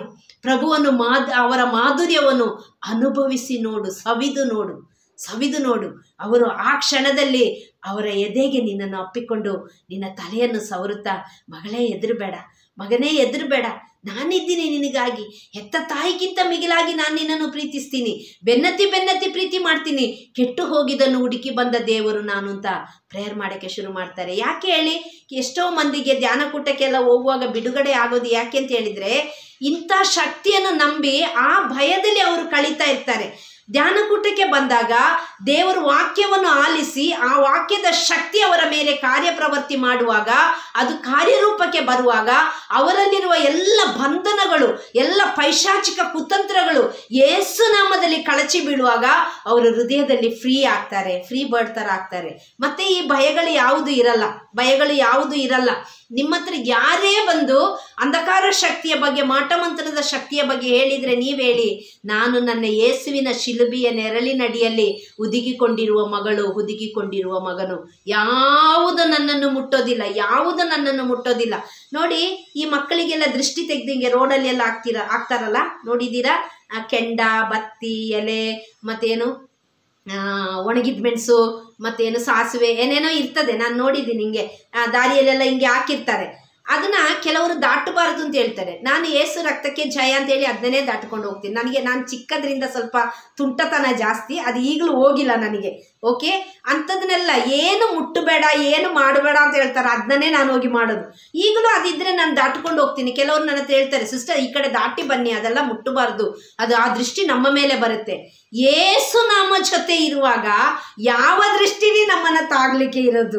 ಪ್ರಭುವನ್ನು ಮಾದ್ ಅವರ ಮಾಧುರ್ಯವನ್ನು ಅನುಭವಿಸಿ ನೋಡು ಸವಿದು ನೋಡು ಸವಿದು ನೋಡು ಅವರು ಆ ಕ್ಷಣದಲ್ಲಿ ಅವರ ಎದೆಗೆ ನಿನ್ನನ್ನು ಅಪ್ಪಿಕೊಂಡು ನಿನ್ನ ತಲೆಯನ್ನು ಸವರುತ್ತಾ ಮಗಳೇ ಎದುರುಬೇಡ ಮಗನೇ ಎದುರುಬೇಡ ನಾನಿದ್ದೀನಿ ನಿನಗಾಗಿ ಹೆತ್ತ ತಾಯಿಗಿಂತ ಮಿಗಿಲಾಗಿ ನಾನು ನಿನ್ನನ್ನು ಪ್ರೀತಿಸ್ತೀನಿ ಬೆನ್ನತ್ತಿ ಬೆನ್ನತ್ತಿ ಪ್ರೀತಿ ಮಾಡ್ತೀನಿ ಕೆಟ್ಟು ಹೋಗಿದ್ದನ್ನು ಹುಡುಕಿ ಬಂದ ದೇವರು ನಾನು ಅಂತ ಪ್ರೇಯರ್ ಮಾಡೋಕ್ಕೆ ಶುರು ಮಾಡ್ತಾರೆ ಯಾಕೆ ಹೇಳಿ ಎಷ್ಟೋ ಮಂದಿಗೆ ಧ್ಯಾನಕೂಟಕ್ಕೆಲ್ಲ ಹೋಗುವಾಗ ಬಿಡುಗಡೆ ಆಗೋದು ಯಾಕೆ ಅಂತ ಹೇಳಿದರೆ ಇಂಥ ಶಕ್ತಿಯನ್ನು ನಂಬಿ ಆ ಭಯದಲ್ಲಿ ಅವರು ಕಳೀತಾ ಇರ್ತಾರೆ ಧ್ಯಾನಕೂಟಕ್ಕೆ ಬಂದಾಗ ದೇವರ ವಾಕ್ಯವನ್ನು ಆಲಿಸಿ ಆ ವಾಕ್ಯದ ಶಕ್ತಿ ಅವರ ಮೇಲೆ ಕಾರ್ಯಪ್ರವೃತ್ತಿ ಮಾಡುವಾಗ ಅದು ಕಾರ್ಯರೂಪಕ್ಕೆ ಬರುವಾಗ ಅವರಲ್ಲಿರುವ ಎಲ್ಲ ಬಂಧನಗಳು ಎಲ್ಲ ಪೈಶಾಚಿಕ ಕುತಂತ್ರಗಳು ಯೇಸು ನಾಮದಲ್ಲಿ ಕಳಚಿ ಬೀಳುವಾಗ ಅವರ ಹೃದಯದಲ್ಲಿ ಫ್ರೀ ಆಗ್ತಾರೆ ಫ್ರೀ ಬರ್ಡ್ ಥರ ಆಗ್ತಾರೆ ಮತ್ತೆ ಈ ಭಯಗಳು ಯಾವುದು ಇರಲ್ಲ ಭಯಗಳು ಯಾವುದು ಇರಲ್ಲ ನಿಮ್ಮ ಹತ್ರ ಯಾರೇ ಬಂದು ಅಂಧಕಾರ ಶಕ್ತಿಯ ಬಗ್ಗೆ ಮಾಟಮಂತ್ರದ ಶಕ್ತಿಯ ಬಗ್ಗೆ ಹೇಳಿದರೆ ನೀವು ಹೇಳಿ ನಾನು ನನ್ನ ಯೇಸುವಿನ ಶಿಲುಬೆಯ ನೆರಳಿನಡಿಯಲ್ಲಿ ಹುದುಗಿಕೊಂಡಿರುವ ಮಗಳು ಹುದುಗಿಕೊಂಡಿರುವ ಮಗನು ಯಾವುದು ನನ್ನನ್ನು ಮುಟ್ಟೋದಿಲ್ಲ ಯಾವುದು ನನ್ನನ್ನು ಮುಟ್ಟೋದಿಲ್ಲ ನೋಡಿ ಈ ಮಕ್ಕಳಿಗೆಲ್ಲ ದೃಷ್ಟಿ ತೆಗ್ದಿಂಗೆ ರೋಡಲ್ಲಿ ಎಲ್ಲ ಆಗ್ತೀರ ಆಗ್ತಾರಲ್ಲ ನೋಡಿದ್ದೀರಾ ಆ ಕೆಂಡ ಬತ್ತಿ ಎಲೆ ಮತ್ತೇನು ಆ, ಒಣಗಿದ ಮೆಣಸು ಮತ್ತೇನು ಸಾಸಿವೆ ಏನೇನೋ ಇರ್ತದೆ ನಾನು ನೋಡಿದ್ದೀನಿ ಹಿಂಗೆ ಆ, ದಾರಿಯಲ್ಲೆಲ್ಲ ಹಿಂಗೆ ಹಾಕಿರ್ತಾರೆ ಅದನ್ನ ಕೆಲವರು ದಾಟಬಾರದು ಅಂತ ಹೇಳ್ತಾರೆ ನಾನು ಏಸು ರಕ್ತಕ್ಕೆ ಜಯ ಅಂತ ಹೇಳಿ ಅದನ್ನೇ ದಾಟ್ಕೊಂಡು ಹೋಗ್ತೀನಿ ನನಗೆ ನಾನು ಚಿಕ್ಕದ್ರಿಂದ ಸ್ವಲ್ಪ ತುಂಟತನ ಜಾಸ್ತಿ ಅದು ಈಗಲೂ ಹೋಗಿಲ್ಲ ನನಗೆ ಓಕೆ ಅಂಥದನ್ನೆಲ್ಲ ಏನು ಮುಟ್ಟಬೇಡ ಏನು ಮಾಡಬೇಡ ಅಂತ ಹೇಳ್ತಾರೆ ಅದನ್ನೇ ನಾನು ಹೋಗಿ ಮಾಡೋದು ಈಗಲೂ ಅದಿದ್ರೆ ನಾನು ದಾಟ್ಕೊಂಡು ಹೋಗ್ತೀನಿ ಕೆಲವರು ನನ್ನ ಹತ್ರ ಹೇಳ್ತಾರೆ ಸಿಸ್ಟರ್ ಈ ಕಡೆ ದಾಟಿ ಬನ್ನಿ ಅದೆಲ್ಲ ಮುಟ್ಟಬಾರ್ದು ಅದು ಆ ದೃಷ್ಟಿ ನಮ್ಮ ಮೇಲೆ ಬರುತ್ತೆ ಏಸು ನಮ್ಮ ಜೊತೆ ಇರುವಾಗ ಯಾವ ದೃಷ್ಟಿನೇ ನಮ್ಮನ್ನ ತಾಗ್ಲಿಕ್ಕೆ ಇರೋದು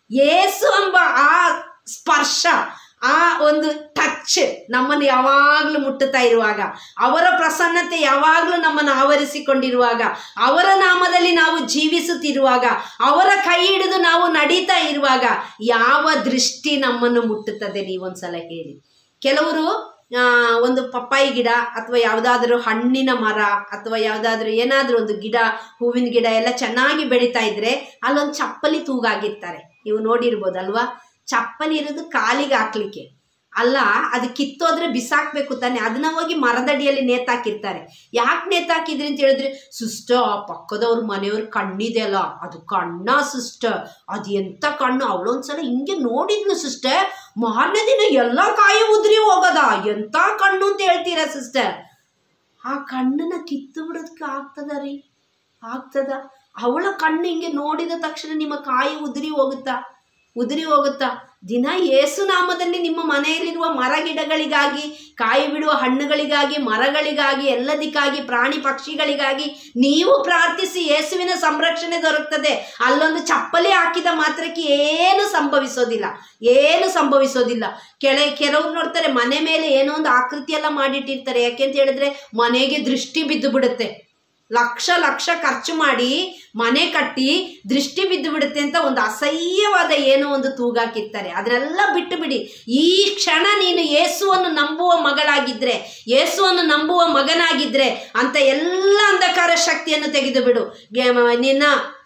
ಏಸು ಎಂಬ ಆ ಸ್ಪರ್ಶ ಆ ಒಂದು ಟಚ್ ನಮ್ಮನ್ನು ಯಾವಾಗಲೂ ಮುಟ್ಟುತ್ತಾ ಇರುವಾಗ ಅವರ ಪ್ರಸನ್ನತೆ ಯಾವಾಗಲೂ ನಮ್ಮನ್ನು ಆವರಿಸಿಕೊಂಡಿರುವಾಗ ಅವರ ನಾಮದಲ್ಲಿ ನಾವು ಜೀವಿಸುತ್ತಿರುವಾಗ ಅವರ ಕೈ ಹಿಡಿದು ನಾವು ನಡೀತಾ ಇರುವಾಗ ಯಾವ ದೃಷ್ಟಿ ನಮ್ಮನ್ನು ಮುಟ್ಟುತ್ತದೆ ನೀವೊಂದ್ಸಲ ಹೇಳಿ ಕೆಲವರು ಆ, ಒಂದು ಪಪ್ಪಾಯಿ ಗಿಡ ಅಥವಾ ಯಾವುದಾದ್ರೂ ಹಣ್ಣಿನ ಮರ ಅಥವಾ ಯಾವುದಾದ್ರೂ ಏನಾದರೂ ಒಂದು ಗಿಡ ಹೂವಿನ ಗಿಡ ಎಲ್ಲ ಚೆನ್ನಾಗಿ ಬೆಳೀತಾ ಇದ್ರೆ ಅಲ್ಲೊಂದು ಚಪ್ಪಲಿ ತೂಗಾಗಿರ್ತಾರೆ ನೀವು ನೋಡಿರ್ಬೋದಲ್ವಾ ಚಪ್ಪಲಿ ಇರೋದು ಕಾಲಿಗೆ ಹಾಕ್ಲಿಕ್ಕೆ ಅಲ್ಲ ಅದು ಕಿತ್ತೋದ್ರೆ ಬಿಸಾಕ್ಬೇಕು ತಾನೆ ಅದನ್ನ ಹೋಗಿ ಮರದಡಿಯಲ್ಲಿ ನೇತಾಕಿರ್ತಾರೆ ಯಾಕೆ ನೇತಾಕಿದ್ರಿ ಅಂತ ಹೇಳಿದ್ರೆ ಸುಸ್ಟ ಆ ಪಕ್ಕದವ್ರ ಮನೆಯವ್ರ ಕಣ್ಣಿದೆ ಅಲ್ಲ ಅದು ಕಣ್ಣ ಸಿಸ್ಟರ್ ಅದು ಎಂತ ಕಣ್ಣು ಅವಳೊಂದ್ಸಲ ಹಿಂಗೆ ನೋಡಿದ್ಲು ಸಿಸ್ಟರ್ ಮಾರನೇ ದಿನ ಎಲ್ಲ ಕಾಯಿ ಉದ್ರಿ ಹೋಗದ ಎಂತ ಕಣ್ಣು ಅಂತ ಹೇಳ್ತೀರಾ ಸಿಸ್ಟರ್ ಆ ಕಣ್ಣನ್ನ ಕಿತ್ತು ಬಿಡೋದಕ್ಕೆ ಆಗ್ತದ ರೀ ಆಗ್ತದ ಅವಳ ಕಣ್ಣು ಹಿಂಗೆ ನೋಡಿದ ತಕ್ಷಣ ನಿಮ್ಮ ಕಾಯಿ ಉದುರಿ ಹೋಗುತ್ತಾ ಉದುರಿ ಹೋಗುತ್ತಾ ದಿನ ಏಸು ನಾಮದಲ್ಲಿ ನಿಮ್ಮ ಮನೆಯಲ್ಲಿರುವ ಮರ ಗಿಡಗಳಿಗಾಗಿ ಕಾಯಿ ಬಿಡುವ ಹಣ್ಣುಗಳಿಗಾಗಿ ಮರಗಳಿಗಾಗಿ ಎಲ್ಲದಕ್ಕಾಗಿ ಪ್ರಾಣಿ ಪಕ್ಷಿಗಳಿಗಾಗಿ ನೀವು ಪ್ರಾರ್ಥಿಸಿ ಯೇಸುವಿನ ಸಂರಕ್ಷಣೆ ದೊರಕ್ತದೆ ಅಲ್ಲೊಂದು ಚಪ್ಪಲಿ ಹಾಕಿದ ಮಾತ್ರಕ್ಕೆ ಏನು ಸಂಭವಿಸೋದಿಲ್ಲ ಏನು ಸಂಭವಿಸೋದಿಲ್ಲ ಕೆಳ ಕೆಲವ್ರು ನೋಡ್ತಾರೆ ಮನೆ ಮೇಲೆ ಏನೋ ಒಂದು ಆಕೃತಿ ಎಲ್ಲ ಮಾಡಿಟ್ಟಿರ್ತಾರೆ ಯಾಕೆಂತ ಹೇಳಿದ್ರೆ ಮನೆಗೆ ದೃಷ್ಟಿ ಬಿದ್ದು ಬಿಡುತ್ತೆ ಲಕ್ಷ ಲಕ್ಷ ಖರ್ಚು ಮಾಡಿ ಮನೆ ಕಟ್ಟಿ ದೃಷ್ಟಿ ಬಿದ್ದು ಬಿಡುತ್ತೆ ಅಂತ ಒಂದು ಅಸಹ್ಯವಾದ ಏನೋ ಒಂದು ತೂಗಾಕಿರ್ತಾರೆ ಅದನ್ನೆಲ್ಲ ಬಿಟ್ಟು ಬಿಡಿ ಈ ಕ್ಷಣ ನೀನು ಯೇಸುವನ್ನು ನಂಬುವ ಮಗಳಾಗಿದ್ರೆ ಯೇಸುವನ್ನು ನಂಬುವ ಮಗನಾಗಿದ್ರೆ ಅಂತ ಎಲ್ಲ ಅಂಧಕಾರ ಶಕ್ತಿಯನ್ನು ತೆಗೆದು ಬಿಡು ಗೆ- ಮ- ನಿನ್ನ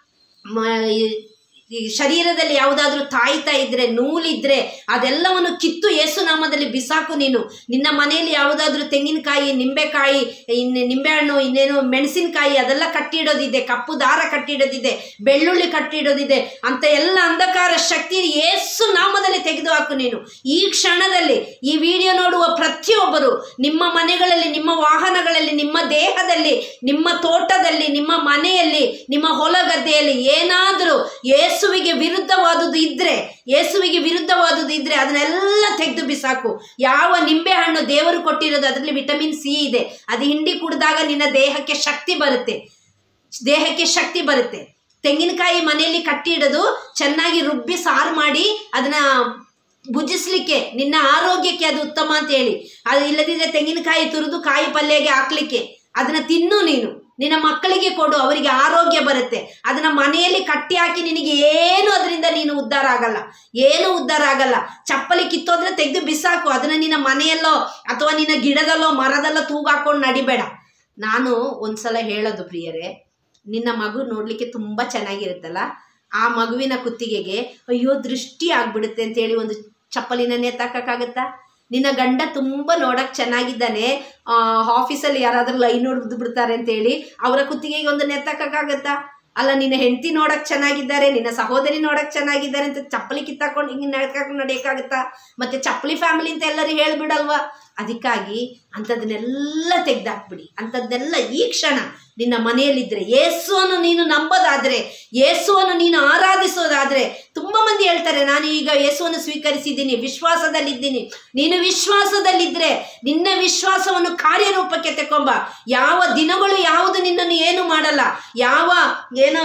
ಮ- ಈ- ಈ ಶರೀರದಲ್ಲಿ ಯಾವುದಾದ್ರೂ ತಾಯ್ತಾ ಇದ್ರೆ ನೂಲಿದ್ರೆ ಅದೆಲ್ಲವನ್ನು ಕಿತ್ತು ಯೇಸು ನಾಮದಲ್ಲಿ ಬಿಸಾಕು ನೀನು ನಿನ್ನ ಮನೆಯಲ್ಲಿ ಯಾವುದಾದ್ರೂ ತೆಂಗಿನಕಾಯಿ ನಿಂಬೆಕಾಯಿ ಇನ್ನು ನಿಂಬೆಹಣ್ಣು ಇನ್ನೇನು ಮೆಣಸಿನಕಾಯಿ ಅದೆಲ್ಲ ಕಟ್ಟಿಡೋದಿದೆ ಕಪ್ಪು ದಾರ ಕಟ್ಟಿಡೋದಿದೆ ಬೆಳ್ಳುಳ್ಳಿ ಕಟ್ಟಿಡೋದಿದೆ ಅಂತ ಎಲ್ಲ ಅಂಧಕಾರ ಶಕ್ತಿ ಯೇಸು ನಾಮದಲ್ಲಿ ತೆಗೆದು ಹಾಕು ನೀನು ಈ ಕ್ಷಣದಲ್ಲಿ ಈ ವಿಡಿಯೋ ನೋಡುವ ಪ್ರತಿಯೊಬ್ಬರು ನಿಮ್ಮ ಮನೆಗಳಲ್ಲಿ ನಿಮ್ಮ ವಾಹನಗಳಲ್ಲಿ ನಿಮ್ಮ ದೇಹದಲ್ಲಿ ನಿಮ್ಮ ತೋಟದಲ್ಲಿ ನಿಮ್ಮ ಮನೆಯಲ್ಲಿ ನಿಮ್ಮ ಹೊಲ ಗದ್ದೆಯಲ್ಲಿ ಏನಾದರೂ ಯೇಸುವಿಗೆ ವಿರುದ್ಧವಾದುದು ಇದ್ರೆ ಯೇಸುವಿಗೆ ವಿರುದ್ಧವಾದುದು ಇದ್ರೆ ಅದನ್ನೆಲ್ಲ ತೆಗೆದು ಬಿಸಾಕು ಯಾವ ನಿಂಬೆ ಹಣ್ಣು ದೇವರು ಕೊಟ್ಟಿರೋದು ಅದರಲ್ಲಿ ವಿಟಮಿನ್ ಸಿ ಇದೆ ಅದು ಹಿಂಡಿ ಕುಡಿದಾಗ ನಿನ್ನ ದೇಹಕ್ಕೆ ಶಕ್ತಿ ಬರುತ್ತೆ ದೇಹಕ್ಕೆ ಶಕ್ತಿ ಬರುತ್ತೆ ತೆಂಗಿನಕಾಯಿ ಮನೆಯಲ್ಲಿ ಕಟ್ಟಿಡೋದು ಚೆನ್ನಾಗಿ ರುಬ್ಬಿ ಸಾರು ಮಾಡಿ ಅದನ್ನ ಭುಜಿಸ್ಲಿಕ್ಕೆ ನಿನ್ನ ಆರೋಗ್ಯಕ್ಕೆ ಅದು ಉತ್ತಮ ಅಂತ ಹೇಳಿ ಅದು ಇಲ್ಲದಿದ್ರೆ ತೆಂಗಿನಕಾಯಿ ತುರಿದು ಕಾಯಿ ಪಲ್ಯಗೆ ಹಾಕ್ಲಿಕ್ಕೆ ಅದನ್ನ ತಿನ್ನು ನೀನು ನಿನ್ನ ಮಕ್ಕಳಿಗೆ ಕೊಡು ಅವರಿಗೆ ಆರೋಗ್ಯ ಬರುತ್ತೆ ಅದನ್ನ ಮನೆಯಲ್ಲಿ ಕಟ್ಟಿ ಹಾಕಿ ನಿನಗೆ ಏನು ಅದರಿಂದ ನೀನು ಉದ್ಧಾರ ಆಗಲ್ಲ ಏನು ಉದ್ಧಾರ ಆಗಲ್ಲ ಚಪ್ಪಲಿ ಕಿತ್ತೋದ್ರೆ ತೆಗೆದು ಬಿಸಾಕು ಅದನ್ನ ನಿನ್ನ ಮನೆಯಲ್ಲೋ ಅಥವಾ ನಿನ್ನ ಗಿಡದಲ್ಲೋ ಮರದಲ್ಲೋ ತೂಗಾಕೊಂಡು ನಡಿಬೇಡ ನಾನು ಒಂದ್ಸಲ ಹೇಳೋದು ಪ್ರಿಯರೇ ನಿನ್ನ ಮಗು ನೋಡ್ಲಿಕ್ಕೆ ತುಂಬ ಚೆನ್ನಾಗಿರುತ್ತಲ್ಲ ಆ ಮಗುವಿನ ಕುತ್ತಿಗೆಗೆ ಅಯ್ಯೋ ದೃಷ್ಟಿ ಆಗ್ಬಿಡುತ್ತೆ ಅಂತೇಳಿ ಒಂದು ಚಪ್ಪಲಿನ ನೇತಾಕಕ್ಕಾಗತ್ತಾ ನಿನ್ನ ಗಂಡ ತುಂಬ ನೋಡಕ್ ಚೆನ್ನಾಗಿದ್ದಾನೆ ಆ, ಆಫೀಸಲ್ಲಿ ಯಾರಾದ್ರೂ ಲೈನ್ ಹೊಡೆದು ಬಿಡ್ತಾರೆ ಅಂತೇಳಿ ಅವರ ಕುತ್ತಿಗೆಗೆ ಒಂದು ನೆತ್ತಕ್ಕಾಗತ್ತಾ ಅಲ್ಲ ನಿನ್ನ ಹೆಂಡತಿ ನೋಡಕ್ ಚೆನ್ನಾಗಿದ್ದಾರೆ ನಿನ್ನ ಸಹೋದರಿ ನೋಡಕ್ ಚೆನ್ನಾಗಿದ್ದಾರೆ ಅಂತ ಚಪ್ಪಲಿ ಕಿತ್ತಾಕೊಂಡು ಹಿಂಗೆ ನಡ್ಕೊಂಡು ನಡೆಯಕ್ಕಾಗತ್ತಾ ಮತ್ತೆ ಚಪ್ಪಲಿ ಫ್ಯಾಮಿಲಿ ಅಂತ ಎಲ್ಲರೂ ಹೇಳ್ಬಿಡಲ್ವಾ ಅದಕ್ಕಾಗಿ ಅಂಥದ್ದನ್ನೆಲ್ಲ ತೆಗ್ದಾಕ್ಬಿಡಿ ಅಂಥದ್ದನ್ನೆಲ್ಲ ಈ ಕ್ಷಣ ನಿನ್ನ ಮನೆಯಲ್ಲಿದ್ದರೆ ಯೇಸುವನ್ನು ನೀನು ನಂಬೋದಾದ್ರೆ ಯೇಸುವನ್ನು ನೀನು ಆರಾಧಿಸೋದಾದ್ರೆ ತುಂಬ ಮಂದಿ ಹೇಳ್ತಾರೆ ನಾನು ಈಗ ಯೇಸುವನ್ನು ಸ್ವೀಕರಿಸಿದ್ದೀನಿ ವಿಶ್ವಾಸದಲ್ಲಿದ್ದೀನಿ ನೀನು ವಿಶ್ವಾಸದಲ್ಲಿದ್ದರೆ ನಿನ್ನ ವಿಶ್ವಾಸವನ್ನು ಕಾರ್ಯರೂಪಕ್ಕೆ ತೆಕೊಂಬ ಯಾವ ದಿನಗಳು ಯಾವುದು ನಿನ್ನನ್ನು ಏನು ಮಾಡಲ್ಲ ಯಾವ ಏನು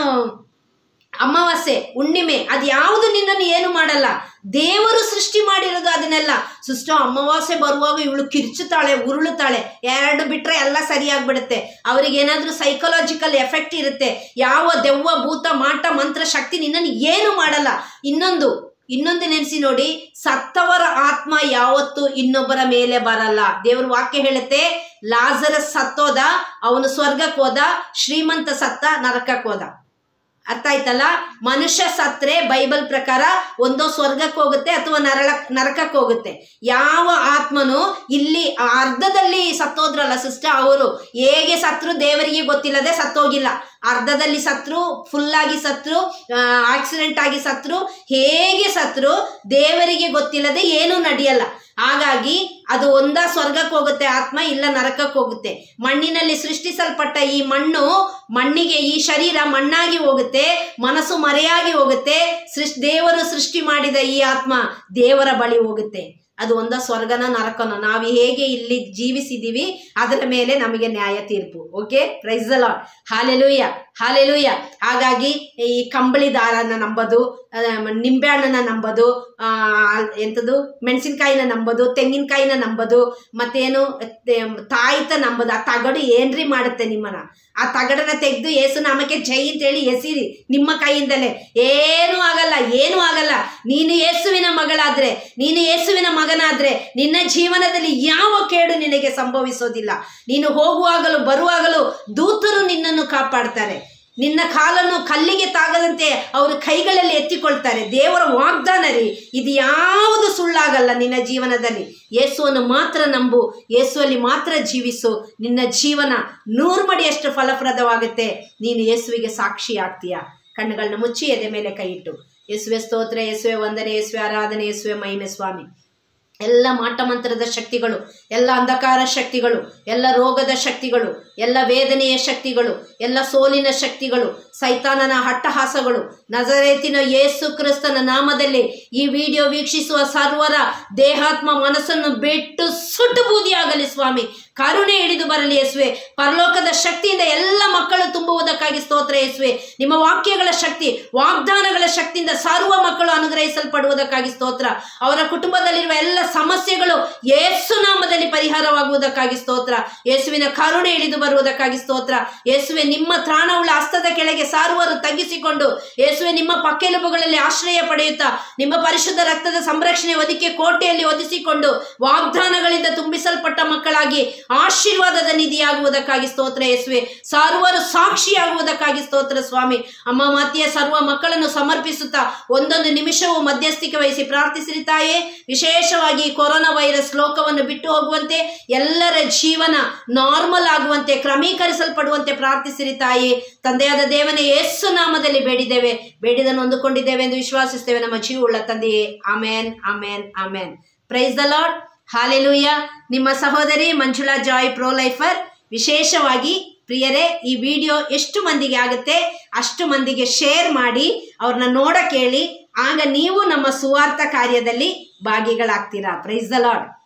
ಅಮಾವಾಸ್ಯೆ ಹುಣ್ಣಿಮೆ ಅದು ಯಾವುದು ನಿನ್ನನ್ನು ಏನು ಮಾಡಲ್ಲ ದೇವರು ಸೃಷ್ಟಿ ಮಾಡಿರೋದು ಅದನ್ನೆಲ್ಲ ಸೃಷ್ಟ ಅಮಾವಾಸ್ಯೆ ಬರುವಾಗ ಇವಳು ಕಿರ್ಚುತ್ತಾಳೆ ಉರುಳುತ್ತಾಳೆ ಎರಡು ಬಿಟ್ರೆ ಎಲ್ಲ ಸರಿಯಾಗ್ಬಿಡುತ್ತೆ ಅವ್ರಿಗೆ ಏನಾದರೂ ಸೈಕಲಾಜಿಕಲ್ ಎಫೆಕ್ಟ್ ಇರುತ್ತೆ ಯಾವ ದೆವ್ವ ಭೂತ ಮಾಟ ಮಂತ್ರ ಶಕ್ತಿ ನಿನ್ನನ್ನು ಏನು ಮಾಡಲ್ಲ ಇನ್ನೊಂದು ಇನ್ನೊಂದು ನೆನೆಸಿ ನೋಡಿ ಸತ್ತವರ ಆತ್ಮ ಯಾವತ್ತು ಇನ್ನೊಬ್ಬರ ಮೇಲೆ ಬರಲ್ಲ ದೇವ್ರ ವಾಕ್ಯ ಹೇಳುತ್ತೆ ಲಾಜರಸ್ ಸತ್ತೋದ ಅವನು ಸ್ವರ್ಗಕ್ಕೆ ಹೋದ ಶ್ರೀಮಂತ ಸತ್ತ ನರಕಕ್ಕೆ ಹೋದ ಅರ್ಥ ಆಯ್ತಲ್ಲ ಮನುಷ್ಯ ಸತ್ರೆ ಬೈಬಲ್ ಪ್ರಕಾರ ಒಂದೋ ಸ್ವರ್ಗಕ್ಕೆ ಹೋಗುತ್ತೆ ಅಥವಾ ನರಳ ನರಕಕ್ಕೆ ಹೋಗುತ್ತೆ ಯಾವ ಆತ್ಮನು ಇಲ್ಲಿ ಅರ್ಧದಲ್ಲಿ ಸತ್ತೋದ್ರಲ್ಲ ಸಿಸ್ಟರ್ ಅವರು ಹೇಗೆ ಸತ್ರು ದೇವರಿಗೆ ಗೊತ್ತಿಲ್ಲದೆ ಸತ್ತೋಗಿಲ್ಲ ಅರ್ಧದಲ್ಲಿ ಸತ್ರು ಫುಲ್ಲಾಗಿ ಸತ್ರು ಆಕ್ಸಿಡೆಂಟ್ ಆಗಿ ಸತ್ರು ಹೇಗೆ ಸತ್ರು ದೇವರಿಗೆ ಗೊತ್ತಿಲ್ಲದೆ ಏನೂ ನಡೆಯಲ್ಲ ಹಾಗಾಗಿ ಅದು ಒಂದ ಸ್ವರ್ಗಕ್ಕೆ ಹೋಗುತ್ತೆ ಆತ್ಮ ಇಲ್ಲ ನರಕಕ್ಕೆ ಹೋಗುತ್ತೆ ಮಣ್ಣಿನಲ್ಲಿ ಸೃಷ್ಟಿಸಲ್ಪಟ್ಟ ಈ ಮಣ್ಣು ಮಣ್ಣಿಗೆ ಈ ಶರೀರ ಮಣ್ಣಾಗಿ ಹೋಗುತ್ತೆ ಮನಸ್ಸು ಮರೆಯಾಗಿ ಹೋಗುತ್ತೆ ಸೃಷ್ಟಿ ದೇವರು ಸೃಷ್ಟಿ ಮಾಡಿದ ಈ ಆತ್ಮ ದೇವರ ಬಳಿ ಹೋಗುತ್ತೆ ಅದು ಒಂದ ಸ್ವರ್ಗನ ನರಕನ ನಾವು ಹೇಗೆ ಇಲ್ಲಿ ಜೀವಿಸಿದ್ದೀವಿ ಅದರ ಮೇಲೆ ನಮಗೆ ನ್ಯಾಯ ತೀರ್ಪು okay praise lord hallelujah hallelujah ಹಾಗಾಗಿ ಈ ಕಂಬಳಿ ದಾರನ ನಂಬೋದು ಆ, ನಿಂಬೆಹಣ್ಣನ್ನ ನಂಬೋದು ಆ, ಎಂಥದ್ದು ಮೆಣಸಿನ್ಕಾಯಿನ ನಂಬೋದು ತೆಂಗಿನಕಾಯಿನ ನಂಬೋದು ಮತ್ತೇನು ತೆ- ತಾಯ್ತ ನಂಬೋದು ಆ ತಗಡು ಏನ್ರಿ ಮಾಡುತ್ತೆ ನಿಮ್ಮನ್ನ ಆ ತಗಡನ್ನ ತೆಗೆದು ಏಸು ನಾಮಕ್ಕೆ ಜೈ ಅಂತೇಳಿ ಎಸಿರಿ ನಿಮ್ಮ ಕೈಯಿಂದಲೇ ಏನೂ ಆಗಲ್ಲ ಏನೂ ಆಗಲ್ಲ ನೀನು ಯೇಸುವಿನ ಮಗಳಾದ್ರೆ ನೀನು ಯೇಸುವಿನ ಮಗನಾದ್ರೆ ನಿನ್ನ ಜೀವನದಲ್ಲಿ ಯಾವ ಕೇಡು ನಿನಗೆ ಸಂಭವಿಸೋದಿಲ್ಲ ನೀನು ಹೋಗುವಾಗಲೂ ಬರುವಾಗಲೂ ದೂತರು ನಿನ್ನನ್ನು ಕಾಪಾಡ್ತಾರೆ ನಿನ್ನ ಕಾಲನ್ನು ಕಲ್ಲಿಗೆ ತಾಗದಂತೆ ಅವರು ಕೈಗಳಲ್ಲಿ ಎತ್ತಿಕೊಳ್ತಾರೆ ದೇವರ ವಾಗ್ದಾನ ರೀ ಇದು ಯಾವುದು ಸುಳ್ಳಾಗಲ್ಲ ನಿನ್ನ ಜೀವನದಲ್ಲಿ ಯೇಸುವನ್ನು ಮಾತ್ರ ನಂಬು ಯೇಸುವಲ್ಲಿ ಮಾತ್ರ ಜೀವಿಸು ನಿನ್ನ ಜೀವನ ನೂರು ಮಡಿಯಷ್ಟು ಫಲಪ್ರದವಾಗುತ್ತೆ ನೀನು ಯೇಸುವಿಗೆ ಸಾಕ್ಷಿ ಆಗ್ತೀಯ ಕಣ್ಣುಗಳನ್ನ ಮುಚ್ಚಿ ಎದೆ ಮೇಲೆ ಕೈ ಇಟ್ಟು ಯೇಸುವೆ ಸ್ತೋತ್ರ ಯೇಸುವೆ ವಂದನೆ ಯೇಸುವೆ ಆರಾಧನೆ ಯೇಸುವೆ ಮಹಿಮೆ ಸ್ವಾಮಿ ಎಲ್ಲ ಮಾಟಮಂತ್ರದ ಶಕ್ತಿಗಳು ಎಲ್ಲ ಅಂಧಕಾರ ಶಕ್ತಿಗಳು ಎಲ್ಲ ರೋಗದ ಶಕ್ತಿಗಳು ಎಲ್ಲ ವೇದನೆಯ ಶಕ್ತಿಗಳು ಎಲ್ಲ ಸೋಲಿನ ಶಕ್ತಿಗಳು ಸೈತಾನನ ಹಟ್ಟಹಾಸಗಳು ನಜರೇತಿನ ಯೇಸು ಕ್ರಿಸ್ತನ ನಾಮದಲ್ಲಿ ಈ ವಿಡಿಯೋ ವೀಕ್ಷಿಸುವ ಸರ್ವರ ದೇಹಾತ್ಮ ಮನಸ್ಸನ್ನು ಬಿಟ್ಟು ಸುಟ್ಟು ಬೂದಿಯಾಗಲಿ ಸ್ವಾಮಿ ಕರುಣೆ ಹಿಡಿದು ಬರಲಿ ಯೇಸುವೆ ಪರಲೋಕದ ಶಕ್ತಿಯಿಂದ ಎಲ್ಲ ಮಕ್ಕಳು ತುಂಬುವುದಕ್ಕಾಗಿ ಸ್ತೋತ್ರ ಯೇಸುವೆ ನಿಮ್ಮ ವಾಕ್ಯಗಳ ಶಕ್ತಿ ವಾಗ್ದಾನಗಳ ಶಕ್ತಿಯಿಂದ ಸರ್ವ ಮಕ್ಕಳು ಅನುಗ್ರಹಿಸಲ್ಪಡುವುದಕ್ಕಾಗಿ ಸ್ತೋತ್ರ ಅವರ ಕುಟುಂಬದಲ್ಲಿರುವ ಎಲ್ಲ ಸಮಸ್ಯೆಗಳು ಯೇಸು ನಾಮದಲ್ಲಿ ಪರಿಹಾರವಾಗುವುದಕ್ಕಾಗಿ ಸ್ತೋತ್ರ ಯೇಸುವಿನ ಕರುಣೆ ಇಳಿದು ಬರುವುದಕ್ಕಾಗಿ ಸ್ತೋತ್ರ ಯೇಸುವೆ ನಿಮ್ಮ ತ್ರಾಣವುಳ್ಳ ಹಸ್ತದ ಕೆಳಗೆ ಸಾರುವರು ತಗ್ಗಿಸಿಕೊಂಡು ಯೇಸುವೆ ನಿಮ್ಮ ಪಕ್ಕೆಲುಬುಗಳಲ್ಲಿ ಆಶ್ರಯ ಪಡೆಯುತ್ತಾ ನಿಮ್ಮ ಪರಿಶುದ್ಧ ರಕ್ತದ ಸಂರಕ್ಷಣೆ ಒದಕ್ಕೆ ಕೋಟೆಯಲ್ಲಿ ಒದಿಸಿಕೊಂಡು ವಾಗ್ದಾನಗಳಿಂದ ತುಂಬಿಸಲ್ಪಟ್ಟ ಮಕ್ಕಳಾಗಿ ಆಶೀರ್ವಾದದ ನಿಧಿಯಾಗುವುದಕ್ಕಾಗಿ ಸ್ತೋತ್ರ ಯೇಸುವೆ ಸರ್ವರು ಸಾಕ್ಷಿಯಾಗುವುದಕ್ಕಾಗಿ ಸ್ತೋತ್ರ ಸ್ವಾಮಿ ಅಮ್ಮ ಮಾತೆಯ ಸರ್ವ ಮಕ್ಕಳನ್ನು ಸಮರ್ಪಿಸುತ್ತಾ ಒಂದೊಂದು ನಿಮಿಷವೂ ಮಧ್ಯಸ್ಥಿಕೆ ವಹಿಸಿ ಪ್ರಾರ್ಥಿಸಿರಿ ತಾಯೇ ವಿಶೇಷವಾಗಿ ಈ ಕೊರೋನಾ ವೈರಸ್ ಲೋಕವನ್ನು ಬಿಟ್ಟು ಹೋಗುವಂತೆ ಎಲ್ಲರ ಜೀವನ ನಾರ್ಮಲ್ ಆಗುವಂತೆ ಕ್ರಮೀಕರಿಸಲ್ಪಡುವಂತೆ ಪ್ರಾರ್ಥಿಸಿರಿ ತಾಯಿ ತಂದೆಯಾದ ದೇವನೇ ಯೇಸು ನಾಮದಲ್ಲಿ ಬೇಡಿದ್ದೇವೆ ಬೇಡಿದನ್ನು ಹೊಂದಿಕೊಂಡಿದ್ದೇವೆ ಎಂದು ವಿಶ್ವಾಸಿಸ್ತೇವೆ ನಮ್ಮ ಜೀವವುಳ್ಳ ತಂದೆಯೇ amen amen amen praise the lord hallelujah ನಿಮ್ಮ ಸಹೋದರಿ ಮಂಜುಳಾ ಜಾಯ್ ಪ್ರೋ ಲೈಫರ್ ವಿಶೇಷವಾಗಿ ಪ್ರಿಯರೇ ಈ ವಿಡಿಯೋ ಎಷ್ಟು ಮಂದಿಗೆ ಆಗುತ್ತೆ ಅಷ್ಟು ಮಂದಿಗೆ ಶೇರ್ ಮಾಡಿ ಅವ್ರನ್ನ ನೋಡಕ್ಕೆ ಹೇಳಿ ಆಗ ನೀವು ನಮ್ಮ ಸುವಾರ್ಥ ಕಾರ್ಯದಲ್ಲಿ ಭಾಗಿಗಳಾಗ್ತೀರಾ ಪ್ರೈಸ್ ದ ಲಾರ್ಡ್